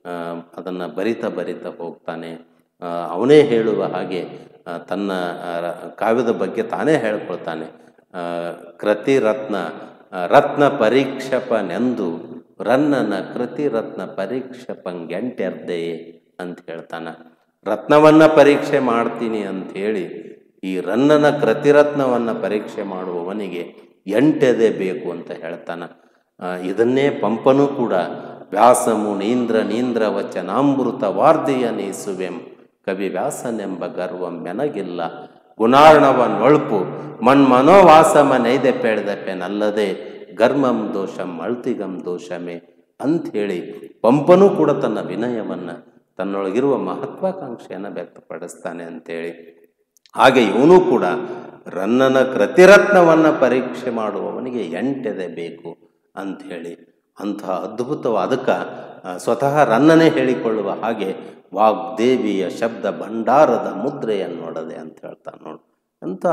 ಅದನ್ನು ಬರಿತಾ ಬರಿತಾ ಹೋಗ್ತಾನೆ ಆ, ಅವನೇ ಹೇಳುವ ಹಾಗೆ ಆ, ತನ್ನ ಆ, ರ- ಕಾವ್ಯದ ಬಗ್ಗೆ ತಾನೇ ಹೇಳ್ಕೊಳ್ತಾನೆ ಆ, ಕೃತಿ ರತ್ನ ಆ, ರತ್ನ ಪರೀಕ್ಷಪನೆಂದು ರನ್ನನ ಕೃತಿ ರತ್ನ ಪರೀಕ್ಷಪಂಗೆಂಟೆರ್ದೆ ಅಂತ ಹೇಳ್ತಾನೆ ರತ್ನವನ್ನು ಪರೀಕ್ಷೆ ಮಾಡ್ತೀನಿ ಅಂಥೇಳಿ ಈ ರನ್ನನ ಕೃತಿರತ್ನವನ್ನು ಪರೀಕ್ಷೆ ಮಾಡುವವನಿಗೆ ಎಂಟೆದೆ ಬೇಕು ಅಂತ ಹೇಳ್ತಾನೆ ಆ, ಇದನ್ನೇ ಪಂಪನೂ ಕೂಡ ವ್ಯಾಸಮು ನೀಂದ್ರ ನೀಂದ್ರ ವಚನಾಮೃತ ವಾರ್ಧಿಯ ನೀಸುವೆಂ ಕವಿ ವ್ಯಾಸನೆಂಬ ಗರ್ವ ಮೆನಗಿಲ್ಲ ಗುಣಾರ್ಣವನ್ನೊಳ್ಪು ಮನ್ಮನೋವಾಸಮ ನೈದೆ ಪೆಳ್ದಪ್ಪೆನಲ್ಲದೆ ಗರ್ಮಂ ದೋಷಂ ಅಳ್ತಿಗಂ ದೋಷಮೇ ಅಂಥೇಳಿ ಪಂಪನೂ ಕೂಡ ತನ್ನ ವಿನಯವನ್ನು ತನ್ನೊಳಗಿರುವ ಮಹತ್ವಾಕಾಂಕ್ಷೆಯನ್ನು ವ್ಯಕ್ತಪಡಿಸ್ತಾನೆ ಅಂತೇಳಿ ಹಾಗೆ ಇವನು ಕೂಡ ರನ್ನನ ಕೃತಿರತ್ನವನ್ನು ಪರೀಕ್ಷೆ ಮಾಡುವವನಿಗೆ ಎಂಟೆದೆ ಬೇಕು ಅಂಥೇಳಿ ಅಂತಹ ಅದ್ಭುತವಾದ ಅದಕ್ಕೆ ಆ, ಸ್ವತಃ ರನ್ನನೇ ಹೇಳಿಕೊಳ್ಳುವ ಹಾಗೆ ವಾಗ್ದೇವಿಯ ಶಬ್ದ ಭಂಡಾರದ ಮುದ್ರೆಯನ್ನೊಡದೆ ಅಂತ ಹೇಳ್ತಾನೆ ನೋಡು ಅಂತ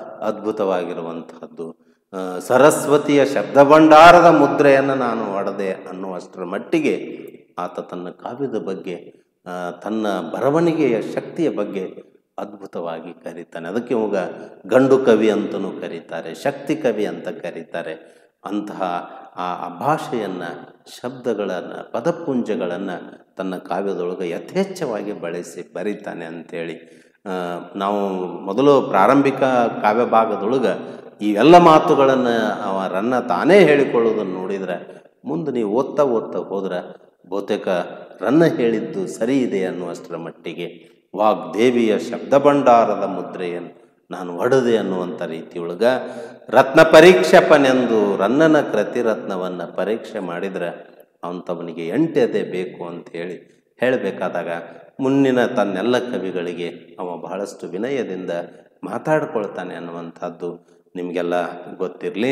ಅದ್ಭುತವಾಗಿರುವಂತಹದ್ದು ಆ, ಸರಸ್ವತಿಯ ಶಬ್ದ ಭಂಡಾರದ ಮುದ್ರೆಯನ್ನು ನಾನು ಒಡೆದೆ ಅನ್ನುವಷ್ಟರ ಮಟ್ಟಿಗೆ ಆತ ತನ್ನ ಕಾವ್ಯದ ಬಗ್ಗೆ ಆ, ತನ್ನ ಬರವಣಿಗೆಯ ಶಕ್ತಿಯ ಬಗ್ಗೆ ಅದ್ಭುತವಾಗಿ ಕರೀತಾನೆ ಅದಕ್ಕೆ ಇವಾಗ ಗಂಡು ಕವಿ ಅಂತಲೂ ಕರೀತಾರೆ ಶಕ್ತಿ ಕವಿ ಅಂತ ಕರೀತಾರೆ ಅಂತಹ ಆ ಆ ಭಾಷೆಯನ್ನು ಶಬ್ದಗಳನ್ನು ಪದಪುಂಜಗಳನ್ನು ತನ್ನ ಕಾವ್ಯದೊಳಗೆ ಯಥೇಚ್ಛವಾಗಿ ಬಳಸಿ ಬರೀತಾನೆ ಅಂಥೇಳಿ ಆ, ನಾವು ಮೊದಲು ಪ್ರಾರಂಭಿಕ ಕಾವ್ಯ ಭಾಗದೊಳಗೆ ಇವೆಲ್ಲ ಮಾತುಗಳನ್ನು ಅವ ರನ್ನ ತಾನೇ ಹೇಳಿಕೊಳ್ಳೋದನ್ನು ನೋಡಿದರೆ ಮುಂದೆ ನೀವು ಓದ್ತಾ ಓದ್ತಾ ಹೋದ್ರೆ ಬಹುತೇಕ ರನ್ನ ಹೇಳಿದ್ದು ಸರಿ ಇದೆ ಅನ್ನುವಷ್ಟರ ಮಟ್ಟಿಗೆ ವಾಗ್ದೇವಿಯ ಶಬ್ದ ಭಂಡಾರದ ಮುದ್ರೆಯನ್ನು ನಾನು ಒಡೆದೆ ಅನ್ನುವಂಥ ರೀತಿಯೊಳಗೆ ರತ್ನ ಪರೀಕ್ಷಪನೆಂದು ರನ್ನನ ಕೃತಿರತ್ನವನ್ನು ಪರೀಕ್ಷೆ ಮಾಡಿದರೆ ಅಂಥವನಿಗೆ ಎಂಟೆದೆ ಬೇಕು ಅಂತ ಹೇಳಿ ಹೇಳಬೇಕಾದಾಗ ಮುನ್ನಿನ ತನ್ನೆಲ್ಲ ಕವಿಗಳಿಗೆ ಅವ ಬಹಳಷ್ಟು ವಿನಯದಿಂದ ಮಾತಾಡ್ಕೊಳ್ತಾನೆ ಅನ್ನುವಂಥದ್ದು ನಿಮಗೆಲ್ಲ ಗೊತ್ತಿರಲಿ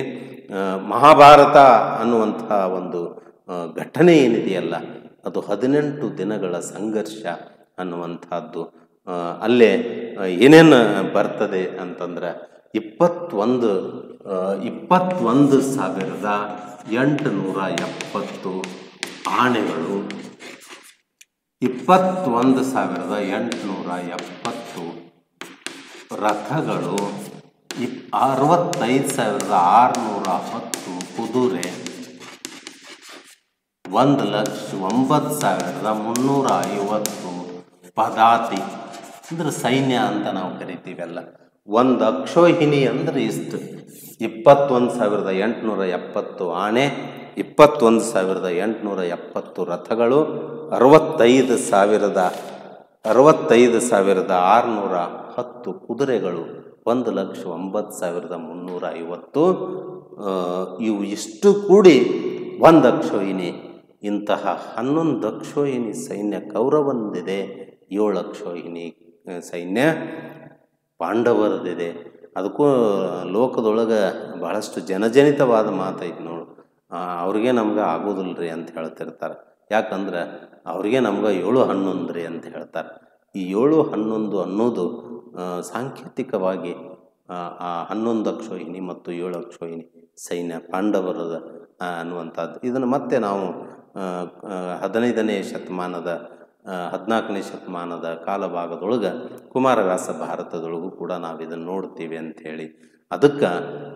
ಮಹಾಭಾರತ ಅನ್ನುವಂಥ ಒಂದು ಆ, ಘಟನೆ ಏನಿದೆಯಲ್ಲ ಅದು ಹದಿನೆಂಟು ದಿನಗಳ ಸಂಘರ್ಷ ಅನ್ನುವಂಥದ್ದು ಆ, ಅಲ್ಲೇ ಆ, ಏನೇನು ಬರ್ತದೆ ಅಂತಂದ್ರೆ ಇಪ್ಪತ್ತೊಂದು ಆ, ಇಪ್ಪತ್ತೊಂದು ಸಾವಿರದ ಎಂಟುನೂರ ಎಪ್ಪತ್ತು ಆನೆಗಳು ಇಪ್ಪತ್ತೊಂದು ಸಾವಿರದ ಎಂಟುನೂರ ಎಪ್ಪತ್ತು ರಥಗಳು ಇಪ್ ಅರವತ್ತೈದು ಸಾವಿರದ ಆರುನೂರ ಹತ್ತು ಕುದುರೆ ಒಂದು ಲಕ್ಷ ಒಂಬತ್ತು ಸಾವಿರದ ಮುನ್ನೂರ ಐವತ್ತು ಪದಾತಿ ಅಂದ್ರೆ ಸೈನ್ಯ ಅಂತ ನಾವು ಕರಿತೀವಲ್ಲ ಒಂದು ಅಕ್ಷೋಹಿಣಿ ಅಂದ್ರೆ ಇಷ್ಟು ಇಪ್ಪತ್ತೊಂದು ಸಾವಿರದ ಎಂಟುನೂರ ಎಪ್ಪತ್ತು ಆಣೆ ಇಪ್ಪತ್ತೊಂದು ಸಾವಿರದ ಎಂಟುನೂರ ಎಪ್ಪತ್ತು ರಥಗಳು ಅರವತ್ತೈದು ಸಾವಿರದ ಅರವತ್ತೈದು ಸಾವಿರದ ಆರುನೂರ ಹತ್ತು ಕುದುರೆಗಳು ಒಂದು ಲಕ್ಷ ಒಂಬತ್ತು ಸಾವಿರದ ಮುನ್ನೂರ ಐವತ್ತು ಆ, ಇವು ಇಷ್ಟು ಕೂಡಿ ಒಂದು ಅಕ್ಷೋಹಿಣಿ ಇಂತಹ ಹನ್ನೊಂದು ಅಕ್ಷೋಹಿಣಿ ಸೈನ್ಯ ಕೌರವಂದಿದೆ ಏಳು ಅಕ್ಷೋಹಿಣಿ ಆ, ಸೈನ್ಯ ಪಾಂಡವರದಿದೆ ಅದಕ್ಕೂ ಲೋಕದೊಳಗೆ ಬಹಳಷ್ಟು ಜನಜನಿತವಾದ ಮಾತೈತಿ ನೋಡು ಆ, ಅವ್ರಿಗೆ ನಮ್ಗೆ ಆಗೋದಿಲ್ಲ ರೀ ಅಂತ ಹೇಳ್ತಿರ್ತಾರೆ ಯಾಕಂದ್ರೆ ಅವ್ರಿಗೆ ನಮ್ಗೆ ಏಳು ಹನ್ನೊಂದು ರೀ ಅಂತ ಹೇಳ್ತಾರೆ ಈ ಏಳು ಹನ್ನೊಂದು ಅನ್ನೋದು ಆ, ಸಾಂಕೇತಿಕವಾಗಿ ಆ, ಆ ಹನ್ನೊಂದು ಅಕ್ಷೋಹಿಣಿ ಮತ್ತು ಏಳು ಅಕ್ಷೋಹಿಣಿ ಸೈನ್ಯ ಪಾಂಡವರದ ಆ, ಅನ್ನುವಂಥದ್ದು ಇದನ್ನು ಮತ್ತೆ ನಾವು ಆ, ಆ, ಹದಿನೈದನೇ ಶತಮಾನದ ಆ, ಹದಿನಾಲ್ಕನೇ ಶತಮಾನದ ಕಾಲಭಾಗದೊಳಗೆ ಕುಮಾರವ್ಯಾಸ ಭಾರತದೊಳಗೂ ಕೂಡ ನಾವು ಇದನ್ನು ನೋಡ್ತೀವಿ ಅಂಥೇಳಿ ಅದಕ್ಕೆ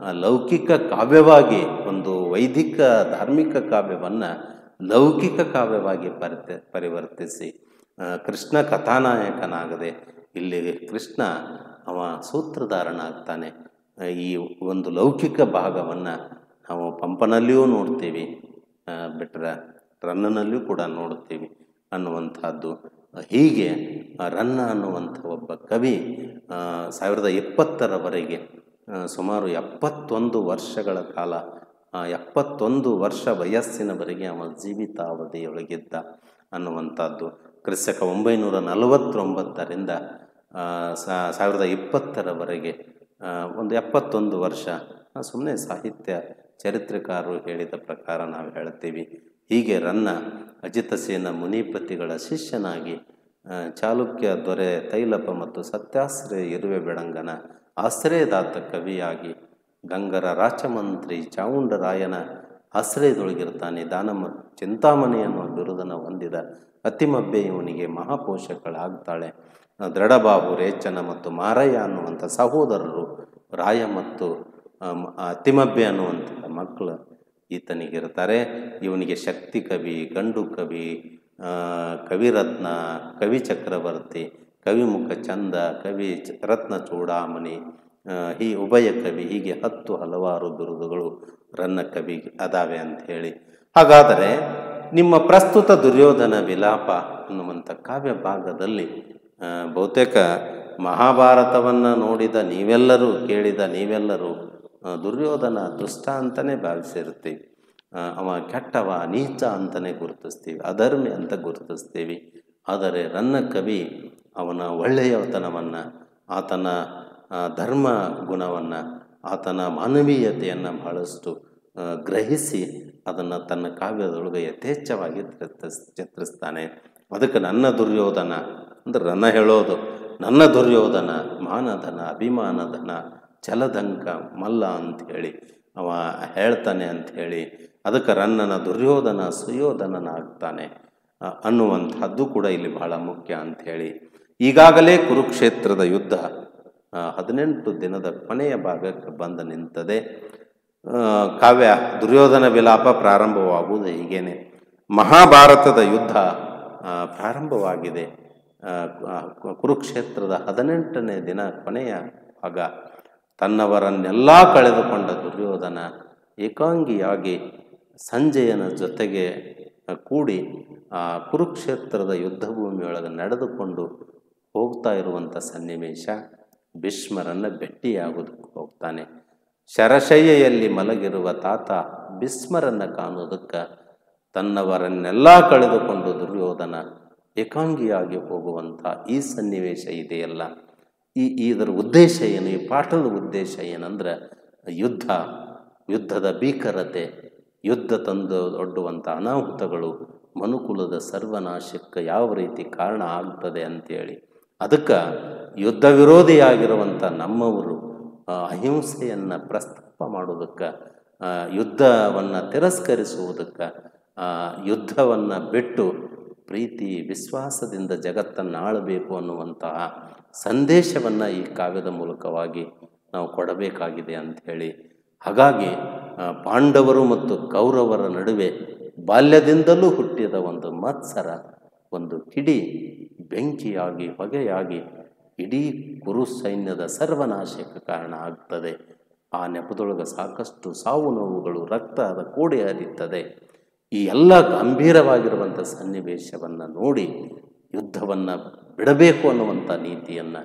ಲೌಕಿಕ ಕಾವ್ಯವಾಗಿ ಒಂದು ವೈದಿಕ ಧಾರ್ಮಿಕ ಕಾವ್ಯವನ್ನು ಲೌಕಿಕ ಕಾವ್ಯವಾಗಿ ಪರಿತ ಪರಿವರ್ತಿಸಿ ಆ, ಕೃಷ್ಣ ಕಥಾನಾಯಕನಾಗದೆ ಇಲ್ಲಿ ಕೃಷ್ಣ ಅವ ಸೂತ್ರಧಾರನಾಗ್ತಾನೆ ಆ, ಈ ಒಂದು ಲೌಕಿಕ ಭಾಗವನ್ನು ನಾವು ಪಂಪನಲ್ಲಿಯೂ ನೋಡ್ತೀವಿ ಆ, ಬಿಟ್ರೆ ರನ್ನನಲ್ಲಿಯೂ ಕೂಡ ನೋಡ್ತೀವಿ ಅನ್ನುವಂಥದ್ದು ಹೀಗೆ ಆ ರನ್ನ ಅನ್ನುವಂಥ ಒಬ್ಬ ಕವಿ ಆ, ಸಾವಿರದ ಎಪ್ಪತ್ತರವರೆಗೆ ಆ, ಸುಮಾರು ಎಪ್ಪತ್ತೊಂದು ವರ್ಷಗಳ ಕಾಲ ಆ, ಎಪ್ಪತ್ತೊಂದು ವರ್ಷ ವಯಸ್ಸಿನವರೆಗೆ ಅವ ಜೀವಿತಾವಧಿಯೊಳಗಿದ್ದ ಅನ್ನುವಂಥದ್ದು ಕ್ರಿಸ್ತಕ ಒಂಬೈನೂರ ನಲವತ್ತೊಂಬತ್ತರಿಂದ ಆ, ಸಾ- ಸಾವಿರದ ಇಪ್ಪತ್ತರವರೆಗೆ ಆ, ಒಂದು ಎಪ್ಪತ್ತೊಂದು ವರ್ಷ ಸುಮ್ಮನೆ ಸಾಹಿತ್ಯ ಚರಿತ್ರೆಕಾರರು ಹೇಳಿದ ಪ್ರಕಾರ ನಾವು ಹೇಳ್ತೀವಿ ಹೀಗೆ ರನ್ನ ಅಜಿತಸೇನ ಮುನಿಪತಿಗಳ ಶಿಷ್ಯನಾಗಿ ಆ, ಚಾಲುಕ್ಯ ದೊರೆ ತೈಲಪ ಮತ್ತು ಸತ್ಯಾಶ್ರಯ ಇರುವೆ ಬೆಳಂಗನ ಆಶ್ರಯದಾತ ಕವಿಯಾಗಿ ಗಂಗರ ರಾಚಮಂತ್ರಿ ಚಾವುಂಡರಾಯನ ಆಶ್ರಯದೊಳಗಿರ್ತಾನೆ ದಾನಮ ಚಿಂತಾಮಣಿ ಅನ್ನುವ ಬಿರುದನ್ನು ಹೊಂದಿದ ಅತಿಮಬ್ಬೆ ಇವನಿಗೆ ಮಹಾಪೋಷಕಳಾಗ್ತಾಳೆ ದೃಢಬಾಬು ರೇಚನ ಮತ್ತು ಮಾರಯ್ಯ ಅನ್ನುವಂಥ ಸಹೋದರರು ರಾಯ ಮತ್ತು ಆಮ್, ಅತಿಮಬ್ಬೆ ಅನ್ನುವಂಥ ಮಕ್ಕಳು ಈತನಿಗಿರ್ತಾರೆ ಇವನಿಗೆ ಶಕ್ತಿ ಕವಿ ಗಂಡು ಕವಿ ಆ, ಕವಿರತ್ನ ಕವಿ ಚಕ್ರವರ್ತಿ ಕವಿಮುಖ ಚಂದ ಕವಿ ಚ- ರತ್ನ ಚೂಡಾಮಣಿ ಆ, ಈ ಉಭಯ ಕವಿ ಹೀಗೆ ಹತ್ತು ಹಲವಾರು ಬಿರುದುಗಳು ರನ್ನ ಕವಿ ಅದಾವೆ ಅಂತ ಹೇಳಿ ಹಾಗಾದರೆ ನಿಮ್ಮ ಪ್ರಸ್ತುತ ದುರ್ಯೋಧನ ವಿಲಾಪ ಅನ್ನುವಂಥ ಕಾವ್ಯ ಭಾಗದಲ್ಲಿ ಆ, ಬಹುತೇಕ ಮಹಾಭಾರತವನ್ನು ನೋಡಿದ ನೀವೆಲ್ಲರೂ ಕೇಳಿದ ನೀವೆಲ್ಲರೂ ಆ, ದುರ್ಯೋಧನ ದುಷ್ಟ ಅಂತಲೇ ಭಾವಿಸಿರ್ತೀವಿ ಆ, ಅವ ಕೆಟ್ಟವ ನೀಚ ಅಂತಲೇ ಗುರುತಿಸ್ತೀವಿ ಅಧರ್ಮಿ ಅಂತ ಗುರುತಿಸ್ತೀವಿ ಆದರೆ ರನ್ನ ಕವಿ ಅವನ ಒಳ್ಳೆಯತನವನ್ನು ಆತನ ಆ, ಧರ್ಮ ಗುಣವನ್ನು ಆತನ ಮಾನವೀಯತೆಯನ್ನು ಬಹಳಷ್ಟು ಆ, ಗ್ರಹಿಸಿ ಅದನ್ನು ತನ್ನ ಕಾವ್ಯದೊಳಗೆ ಯಥೇಚ್ಛವಾಗಿ ಚಿತ್ರಿಸ್ ಚಿತ್ರಿಸ್ತಾನೆ ಅದಕ್ಕೆ ನನ್ನ ದುರ್ಯೋಧನ ಅಂದ್ರೆ ರನ್ನ ಹೇಳೋದು ನನ್ನ ದುರ್ಯೋಧನ ಮಾನಧನ ಅಭಿಮಾನಧನ ಛಲದಂಕ ಮಲ್ಲ ಅಂಥೇಳಿ ಅವ ಹೇಳ್ತಾನೆ ಅಂಥೇಳಿ ಅದಕ್ಕೆ ರನ್ನನ ದುರ್ಯೋಧನ ಸುಯೋಧನನಾಗ್ತಾನೆ ಆ, ಅನ್ನುವಂಥದ್ದು ಕೂಡ ಇಲ್ಲಿ ಬಹಳ ಮುಖ್ಯ ಅಂಥೇಳಿ ಈಗಾಗಲೇ ಕುರುಕ್ಷೇತ್ರದ ಯುದ್ಧ ಆ, ಹದಿನೆಂಟು ದಿನದ ಕೊನೆಯ ಭಾಗಕ್ಕೆ ಬಂದು ನಿಂತದೆ ಆ, ಕಾವ್ಯ ದುರ್ಯೋಧನ ವಿಲಾಪ ಪ್ರಾರಂಭವಾಗುವುದು ಹೀಗೇನೆ ಮಹಾಭಾರತದ ಯುದ್ಧ ಆ, ಪ್ರಾರಂಭವಾಗಿದೆ ಆ, ಕು- ಕುರುಕ್ಷೇತ್ರದ ಹದಿನೆಂಟನೇ ದಿನ ಕೊನೆಯ ಭಾಗ ತನ್ನವರನ್ನೆಲ್ಲ ಕಳೆದುಕೊಂಡ ದುರ್ಯೋಧನ ಏಕಾಂಗಿಯಾಗಿ ಸಂಜಯನ ಜೊತೆಗೆ ಆ, ಕೂಡಿ ಆ ಕುರುಕ್ಷೇತ್ರದ ಯುದ್ಧಭೂಮಿಯೊಳಗೆ ನಡೆದುಕೊಂಡು ಹೋಗ್ತಾ ಇರುವಂಥ ಸನ್ನಿವೇಶ ಭೀಷ್ಮರನ್ನು ಭೇಟಿಯಾಗೋದಕ್ಕೆ ಹೋಗ್ತಾನೆ ಶರಶಯ್ಯೆಯಲ್ಲಿ ಮಲಗಿರುವ ತಾತ ಭೀಷ್ಮರನ್ನು ಕಾಣೋದಕ್ಕೆ ತನ್ನವರನ್ನೆಲ್ಲ ಕಳೆದುಕೊಂಡು ದುರ್ಯೋಧನ ಏಕಾಂಗಿಯಾಗಿ ಹೋಗುವಂಥ ಈ ಸನ್ನಿವೇಶ ಇದೆಯಲ್ಲ ಈ ಇದರ ಉದ್ದೇಶ ಏನು ಈ ಪಾಠದ ಉದ್ದೇಶ ಏನಂದ್ರೆ ಯುದ್ಧ ಯುದ್ಧದ ಭೀಕರತೆ ಯುದ್ಧ ತಂದು ಒಡ್ಡುವಂಥ ಅನಾಹುತಗಳು ಮನುಕುಲದ ಸರ್ವನಾಶಕ್ಕೆ ಯಾವ ರೀತಿ ಕಾರಣ ಆಗ್ತದೆ ಅಂತೇಳಿ ಅದಕ್ಕೆ ಯುದ್ಧ ವಿರೋಧಿಯಾಗಿರುವಂಥ ನಮ್ಮವರು ಆ, ಅಹಿಂಸೆಯನ್ನು ಪ್ರಸ್ತಾಪ ಮಾಡೋದಕ್ಕೆ ಯುದ್ಧವನ್ನು ತಿರಸ್ಕರಿಸುವುದಕ್ಕೆ ಯುದ್ಧವನ್ನು ಬಿಟ್ಟು ಪ್ರೀತಿ ವಿಶ್ವಾಸದಿಂದ ಜಗತ್ತನ್ನು ಆಳಬೇಕು ಅನ್ನುವಂತಹ ಸಂದೇಶವನ್ನು ಈ ಕಾವ್ಯದ ಮೂಲಕವಾಗಿ ನಾವು ಕೊಡಬೇಕಾಗಿದೆ ಅಂಥೇಳಿ ಹಾಗಾಗಿ ಆ, ಪಾಂಡವರು ಮತ್ತು ಕೌರವರ ನಡುವೆ ಬಾಲ್ಯದಿಂದಲೂ ಹುಟ್ಟಿದ ಒಂದು ಮತ್ಸರ ಒಂದು ಕಿಡಿ ಬೆಂಕಿಯಾಗಿ ಹೊಗೆಯಾಗಿ ಇಡೀ ಕುರು ಸೈನ್ಯದ ಸರ್ವನಾಶಕ್ಕೆ ಕಾರಣ ಆಗ್ತದೆ ಆ ನೆಪದೊಳಗೆ ಸಾಕಷ್ಟು ಸಾವು ನೋವುಗಳು ರಕ್ತದ ಕೋಡಿ ಹರಿಯುತ್ತದೆ ಈ ಎಲ್ಲ ಗಂಭೀರವಾಗಿರುವಂಥ ಸನ್ನಿವೇಶವನ್ನು ನೋಡಿ ಯುದ್ಧವನ್ನು ಬಿಡಬೇಕು ಅನ್ನುವಂಥ ನೀತಿಯನ್ನು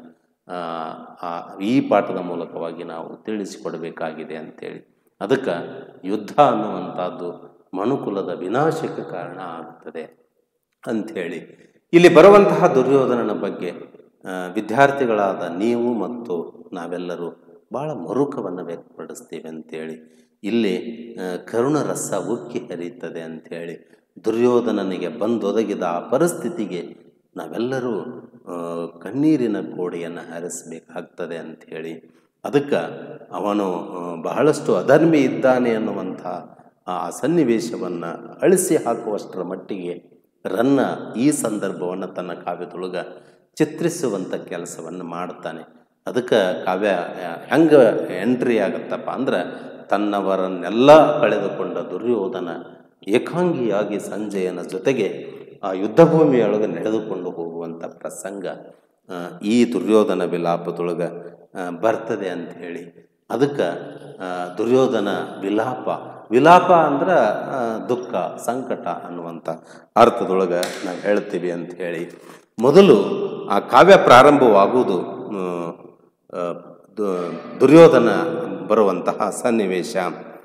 ಈ ಪಾಠದ ಮೂಲಕವಾಗಿ ನಾವು ತಿಳಿಸಿಕೊಡಬೇಕಾಗಿದೆ ಅಂತೇಳಿ ಅದಕ್ಕೆ ಯುದ್ಧ ಅನ್ನುವಂಥದ್ದು ಮನುಕುಲದ ವಿನಾಶಕ್ಕೆ ಕಾರಣ ಆಗ್ತದೆ ಅಂಥೇಳಿ ಇಲ್ಲಿ ಬರುವಂತಹ ದುರ್ಯೋಧನನ ಬಗ್ಗೆ ಆ, ವಿದ್ಯಾರ್ಥಿಗಳಾದ ನೀವು ಮತ್ತು ನಾವೆಲ್ಲರೂ ಭಾಳ ಮರುಕವನ್ನು ವ್ಯಕ್ತಪಡಿಸ್ತೀವಿ ಅಂತೇಳಿ ಇಲ್ಲಿ ಆ, ಕರುಣ ರಸ ಉಕ್ಕಿ ಹರಿಯುತ್ತದೆ ಅಂಥೇಳಿ ದುರ್ಯೋಧನನಿಗೆ ಬಂದೊದಗಿದ ಆ ಪರಿಸ್ಥಿತಿಗೆ ನಾವೆಲ್ಲರೂ ಆ, ಕಣ್ಣೀರಿನ ಕೋಡಿಯನ್ನು ಹರಿಸಬೇಕಾಗ್ತದೆ ಅಂಥೇಳಿ ಅದಕ್ಕೆ ಅವನು ಆ, ಬಹಳಷ್ಟು ಅಧರ್ಮಿ ಇದ್ದಾನೆ ಅನ್ನುವಂಥ ಆ ಸನ್ನಿವೇಶವನ್ನು ಅಳಿಸಿ ಹಾಕುವಷ್ಟರ ಮಟ್ಟಿಗೆ ರನ್ನ ಈ ಸಂದರ್ಭವನ್ನು ತನ್ನ ಕಾವ್ಯದೊಳಗೆ ಚಿತ್ರಿಸುವಂಥ ಕೆಲಸವನ್ನು ಮಾಡ್ತಾನೆ ಅದಕ್ಕೆ ಕಾವ್ಯ ಹೆಂಗೆ ಎಂಟ್ರಿ ಆಗುತ್ತಪ್ಪ ಅಂದ್ರೆ ತನ್ನವರನ್ನೆಲ್ಲ ಕಳೆದುಕೊಂಡ ದುರ್ಯೋಧನ ಏಕಾಂಗಿಯಾಗಿ ಸಂಜಯನ ಜೊತೆಗೆ ಆ ಯುದ್ಧಭೂಮಿಯೊಳಗೆ ನಡೆದುಕೊಂಡು ಹೋಗುವಂಥ ಪ್ರಸಂಗ ಆ, ಈ ದುರ್ಯೋಧನ ವಿಲಾಪದೊಳಗೆ ಆ, ಬರ್ತದೆ ಅಂತ ಹೇಳಿ ಅದಕ್ಕೆ ಆ, ದುರ್ಯೋಧನ ವಿಲಾಪ ವಿಲಾಪ ಅಂದ್ರೆ ಆ, ದುಃಖ ಸಂಕಟ ಅನ್ನುವಂಥ ಅರ್ಥದೊಳಗೆ ನಾವು ಹೇಳ್ತೀವಿ ಅಂತ ಹೇಳಿ ಮೊದಲು ಆ ಕಾವ್ಯ ಪ್ರಾರಂಭವಾಗುವುದು ಮ್, ಆ, ದು- ದುರ್ಯೋಧನ ಬರುವಂತಹ ಸನ್ನಿವೇಶ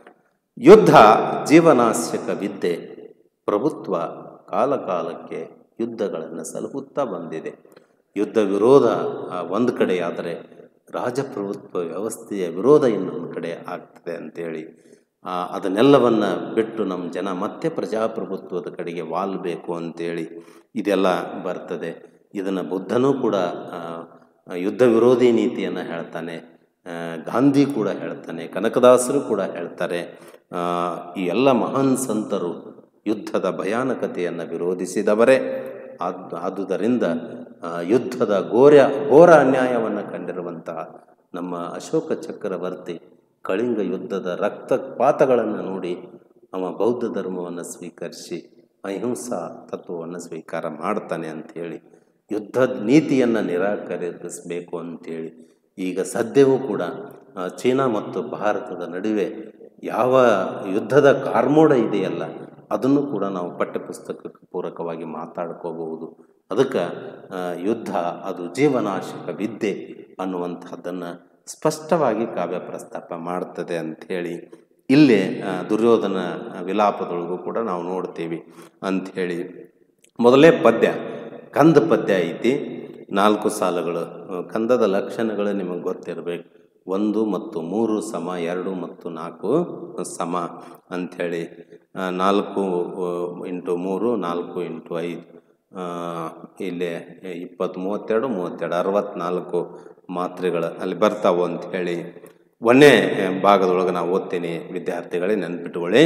ಯುದ್ಧ ಜೀವನಾಶ್ಯಕ ವಿದ್ಯೆ ಪ್ರಭುತ್ವ ಕಾಲಕಾಲಕ್ಕೆ ಯುದ್ಧಗಳನ್ನು ಸಲಹುತ್ತಾ ಬಂದಿದೆ ಯುದ್ಧ ವಿರೋಧ ಆ, ಒಂದು ಕಡೆಯಾದರೆ ರಾಜಪ್ರಭುತ್ವ ವ್ಯವಸ್ಥೆಯ ವಿರೋಧ ಇನ್ನೊಂದು ಕಡೆ ಆಗ್ತದೆ ಅಂತೇಳಿ ಆ, ಅದನ್ನೆಲ್ಲವನ್ನು ಬಿಟ್ಟು ನಮ್ಮ ಜನ ಮತ್ತೆ ಪ್ರಜಾಪ್ರಭುತ್ವದ ಕಡೆಗೆ ವಾಲ್ಬೇಕು ಅಂತೇಳಿ ಇದೆಲ್ಲ ಬರ್ತದೆ ಇದನ್ನು ಬುದ್ಧನೂ ಕೂಡ ಆ, ಯುದ್ಧ ವಿರೋಧಿ ನೀತಿಯನ್ನು ಹೇಳ್ತಾನೆ ಆ, ಗಾಂಧಿ ಕೂಡ ಹೇಳ್ತಾನೆ ಕನಕದಾಸರು ಕೂಡ ಹೇಳ್ತಾರೆ ಆ, ಈ ಎಲ್ಲ ಮಹಾನ್ ಸಂತರು ಯುದ್ಧದ ಭಯಾನಕತೆಯನ್ನು ವಿರೋಧಿಸಿದವರೇ ಆದ್ ಆದುದರಿಂದ ಆ, ಯುದ್ಧದ ಘೋರ ಘೋರ ಅನ್ಯಾಯವನ್ನು ಕಂಡಿರುವಂತಹ ನಮ್ಮ ಅಶೋಕ ಚಕ್ರವರ್ತಿ ಕಳಿಂಗ ಯುದ್ಧದ ರಕ್ತಪಾತಗಳನ್ನು ನೋಡಿ ಅವ ಬೌದ್ಧ ಧರ್ಮವನ್ನು ಸ್ವೀಕರಿಸಿ ಅಹಿಂಸಾ ತತ್ವವನ್ನು ಸ್ವೀಕಾರ ಮಾಡ್ತಾನೆ ಅಂಥೇಳಿ ಯುದ್ಧ ನೀತಿಯನ್ನು ನಿರಾಕರಿಸಬೇಕು ಅಂತೇಳಿ ಈಗ ಸದ್ಯವೂ ಕೂಡ ಆ, ಚೀನಾ ಮತ್ತು ಭಾರತದ ನಡುವೆ ಯಾವ ಯುದ್ಧದ ಕಾರ್ಮೋಡ ಇದೆಯಲ್ಲ ಅದನ್ನು ಕೂಡ ನಾವು ಪಠ್ಯಪುಸ್ತಕಕ್ಕೆ ಪೂರಕವಾಗಿ ಮಾತಾಡ್ಕೋಬಹುದು ಅದಕ್ಕೆ ಆ, ಯುದ್ಧ ಅದು ಜೀವನಾಶಕ ವಿದ್ಯೆ ಅನ್ನುವಂಥದ್ದನ್ನು ಸ್ಪಷ್ಟವಾಗಿ ಕಾವ್ಯ ಪ್ರಸ್ತಾಪ ಮಾಡ್ತದೆ ಅಂಥೇಳಿ ಇಲ್ಲೇ ಆ, ದುರ್ಯೋಧನ ವಿಲಾಪದೊಳಗೂ ಕೂಡ ನಾವು ನೋಡ್ತೀವಿ ಅಂಥೇಳಿ ಮೊದಲೇ ಪದ್ಯ ಕಂದ ಪದ್ಯ ಐತಿ ನಾಲ್ಕು ಸಾಲುಗಳು ಆ, ಕಂದದ ಲಕ್ಷಣಗಳು ನಿಮಗೆ ಗೊತ್ತಿರಬೇಕು ಒಂದು ಮತ್ತು ಮೂರು ಸಮ ಎರಡು ಮತ್ತು ನಾಲ್ಕು ಸಮ ಅಂಥೇಳಿ ಆ, ನಾಲ್ಕು ಆ, ಇಂಟು ಮೂರು ನಾಲ್ಕು ಇಂಟು ಐದು ಆ, ಇಲ್ಲಿ ಇಪ್ಪತ್ತು ಮೂವತ್ತೆರಡು ಮೂವತ್ತೆರಡು ಅರವತ್ನಾಲ್ಕು ಮಾತ್ರೆಗಳು ಅಲ್ಲಿ ಬರ್ತಾವು ಅಂಥೇಳಿ ಒಂದೇ ಭಾಗದೊಳಗೆ ನಾವು ಓದ್ತೀನಿ ವಿದ್ಯಾರ್ಥಿಗಳೇ ನೆನ್ಪಿಟ್ಟುಕೊಳ್ಳಿ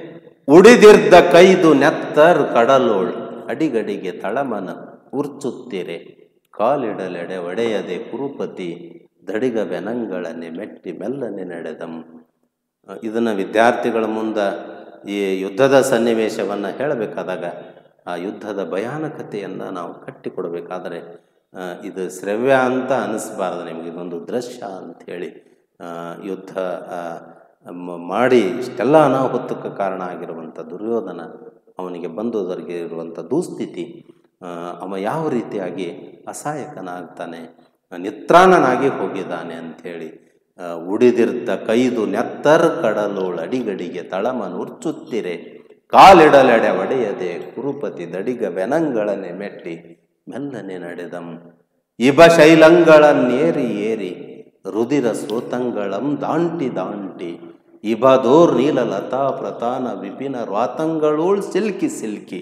ಉಡಿದಿರ್ದ ಕೈದು ನೆತ್ತರ್ ಕಡಲೋಳ್ ಅಡಿಗಡಿಗೆ ತಳಮನ ಉರ್ಚುತ್ತೀರೆ ಕಾಲಿಡಲೆಡೆ ಒಡೆಯದೆ ಕುರುಪತಿ ದಡಿಗ ಬೆನಂಗಳನೆ ಮೆಟ್ಟಿ ಮೆಲ್ಲನೆ ನಡೆದಂ ಇದನ್ನು ವಿದ್ಯಾರ್ಥಿಗಳ ಮುಂದೆ ಈ ಯುದ್ಧದ ಸನ್ನಿವೇಶವನ್ನು ಹೇಳಬೇಕಾದಾಗ ಆ ಯುದ್ಧದ ಭಯಾನಕತೆಯನ್ನು ನಾವು ಕಟ್ಟಿಕೊಡಬೇಕಾದ್ರೆ ಆ, ಇದು ಶ್ರವ್ಯ ಅಂತ ಅನ್ನಿಸ್ಬಾರ್ದು ನಿಮಗೆ ಇದೊಂದು ದೃಶ್ಯ ಅಂಥೇಳಿ ಆ, ಯುದ್ಧ ಆ, ಮ- ಮಾಡಿ ಇಷ್ಟೆಲ್ಲ ಅನಾಹುತಕ್ಕೆ ಕಾರಣ ಆಗಿರುವಂಥ ದುರ್ಯೋಧನ ಅವನಿಗೆ ಬಂದೋದರಿಗೆ ಇರುವಂಥ ದುಸ್ಥಿತಿ ಆ, ಅವ ಯಾವ ರೀತಿಯಾಗಿ ಅಸಹಾಯಕನಾಗ್ತಾನೆ ನಿತ್ರಾಣನಾಗಿ ಹೋಗಿದ್ದಾನೆ ಅಂಥೇಳಿ ಆ, ಉಡಿದಿರ್ದ ಕೈದು ನೆತ್ತರ್ ಕಡಲೋಳ ಅಡಿಗಡಿಗೆ ತಳಮನ್ ಉರ್ಚುತ್ತಿರೆ ಕಾಲಿಡಲೆಡೆ ಒಡೆಯದೆ ಕುರುಪತಿ ದಡಿಗ ಬೆನಂಗಳನೆ ಮೆಟ್ಟಿ ಮೆಲ್ಲನೆ ನಡೆದಂ ಇಬ ಶೈಲಂಗಳನ್ನೇರಿ ಏರಿ ರುದಿರ ಸ್ರೋತಂಗಳಂ ದಾಂಟಿ ದಾಂಟಿ ಇಬದೋರ್ ನೀಲ ಲತಾ ಪ್ರತಾನ ವಿಪಿನ ರಾತಂಗಳೋಳ್ ಸಿಲ್ಕಿ ಸಿಲ್ಕಿ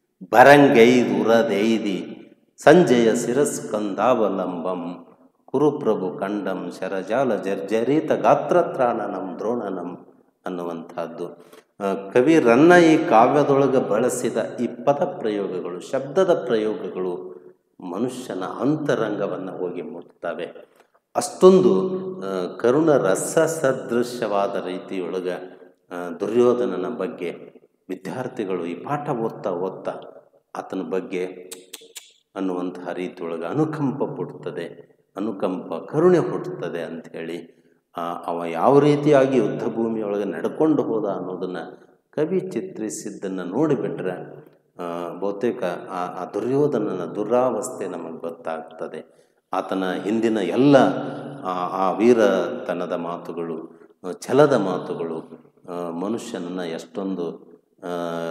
ಬರಂಗೈದುರದೈದಿ ಸಂಜಯ ಶಿರಸ್ಕಂದಾವಲಂಬಂ ಕುರುಪ್ರಭು ಕಂಡಂ ಶರಜಾಲ ಜರ್ಜರಿತ ಗಾತ್ರತ್ರಾಣನಂ ದ್ರೋಣನಂ ಅನ್ನುವಂಥದ್ದು ಆ, ಕವಿ ರನ್ನ ಈ ಕಾವ್ಯದೊಳಗೆ ಬಳಸಿದ ಈ ಪದ ಪ್ರಯೋಗಗಳು ಶಬ್ದದ ಪ್ರಯೋಗಗಳು ಮನುಷ್ಯನ ಅಂತರಂಗವನ್ನು ಹೋಗಿ ಮುಟ್ತವೆ ಅಷ್ಟೊಂದು ಆ, ಕರುಣ ರಸ ಸದೃಶ್ಯವಾದ ರೀತಿಯೊಳಗೆ ಆ, ದುರ್ಯೋಧನನ ಬಗ್ಗೆ ವಿದ್ಯಾರ್ಥಿಗಳು ಈ ಪಾಠ ಓದ್ತಾ ಓದ್ತಾ ಆತನ ಬಗ್ಗೆ ಅನ್ನುವಂತಹ ರೀತಿಯೊಳಗೆ ಅನುಕಂಪ ಪುಡ್ತದೆ ಅನುಕಂಪ ಕರುಣೆ ಹುಟ್ಟುತ್ತದೆ ಅಂಥೇಳಿ ಅವ ಯಾವ ರೀತಿಯಾಗಿ ಯುದ್ಧ ಭೂಮಿಯೊಳಗೆ ನಡ್ಕೊಂಡು ಹೋದ ಅನ್ನೋದನ್ನು ಕವಿ ಚಿತ್ರಿಸಿದ್ದನ್ನು ನೋಡಿಬಿಟ್ರೆ ಆ, ಬಹುತೇಕ ಆ ಆ ದುರ್ಯೋಧನನ ದುರಾವಸ್ಥೆ ನಮಗೆ ಗೊತ್ತಾಗ್ತದೆ ಆತನ ಹಿಂದಿನ ಎಲ್ಲ ಆ ಆ ವೀರತನದ ಮಾತುಗಳು ಆ, ಛಲದ ಮಾತುಗಳು ಆ, ಮನುಷ್ಯನನ್ನು ಎಷ್ಟೊಂದು ಆ,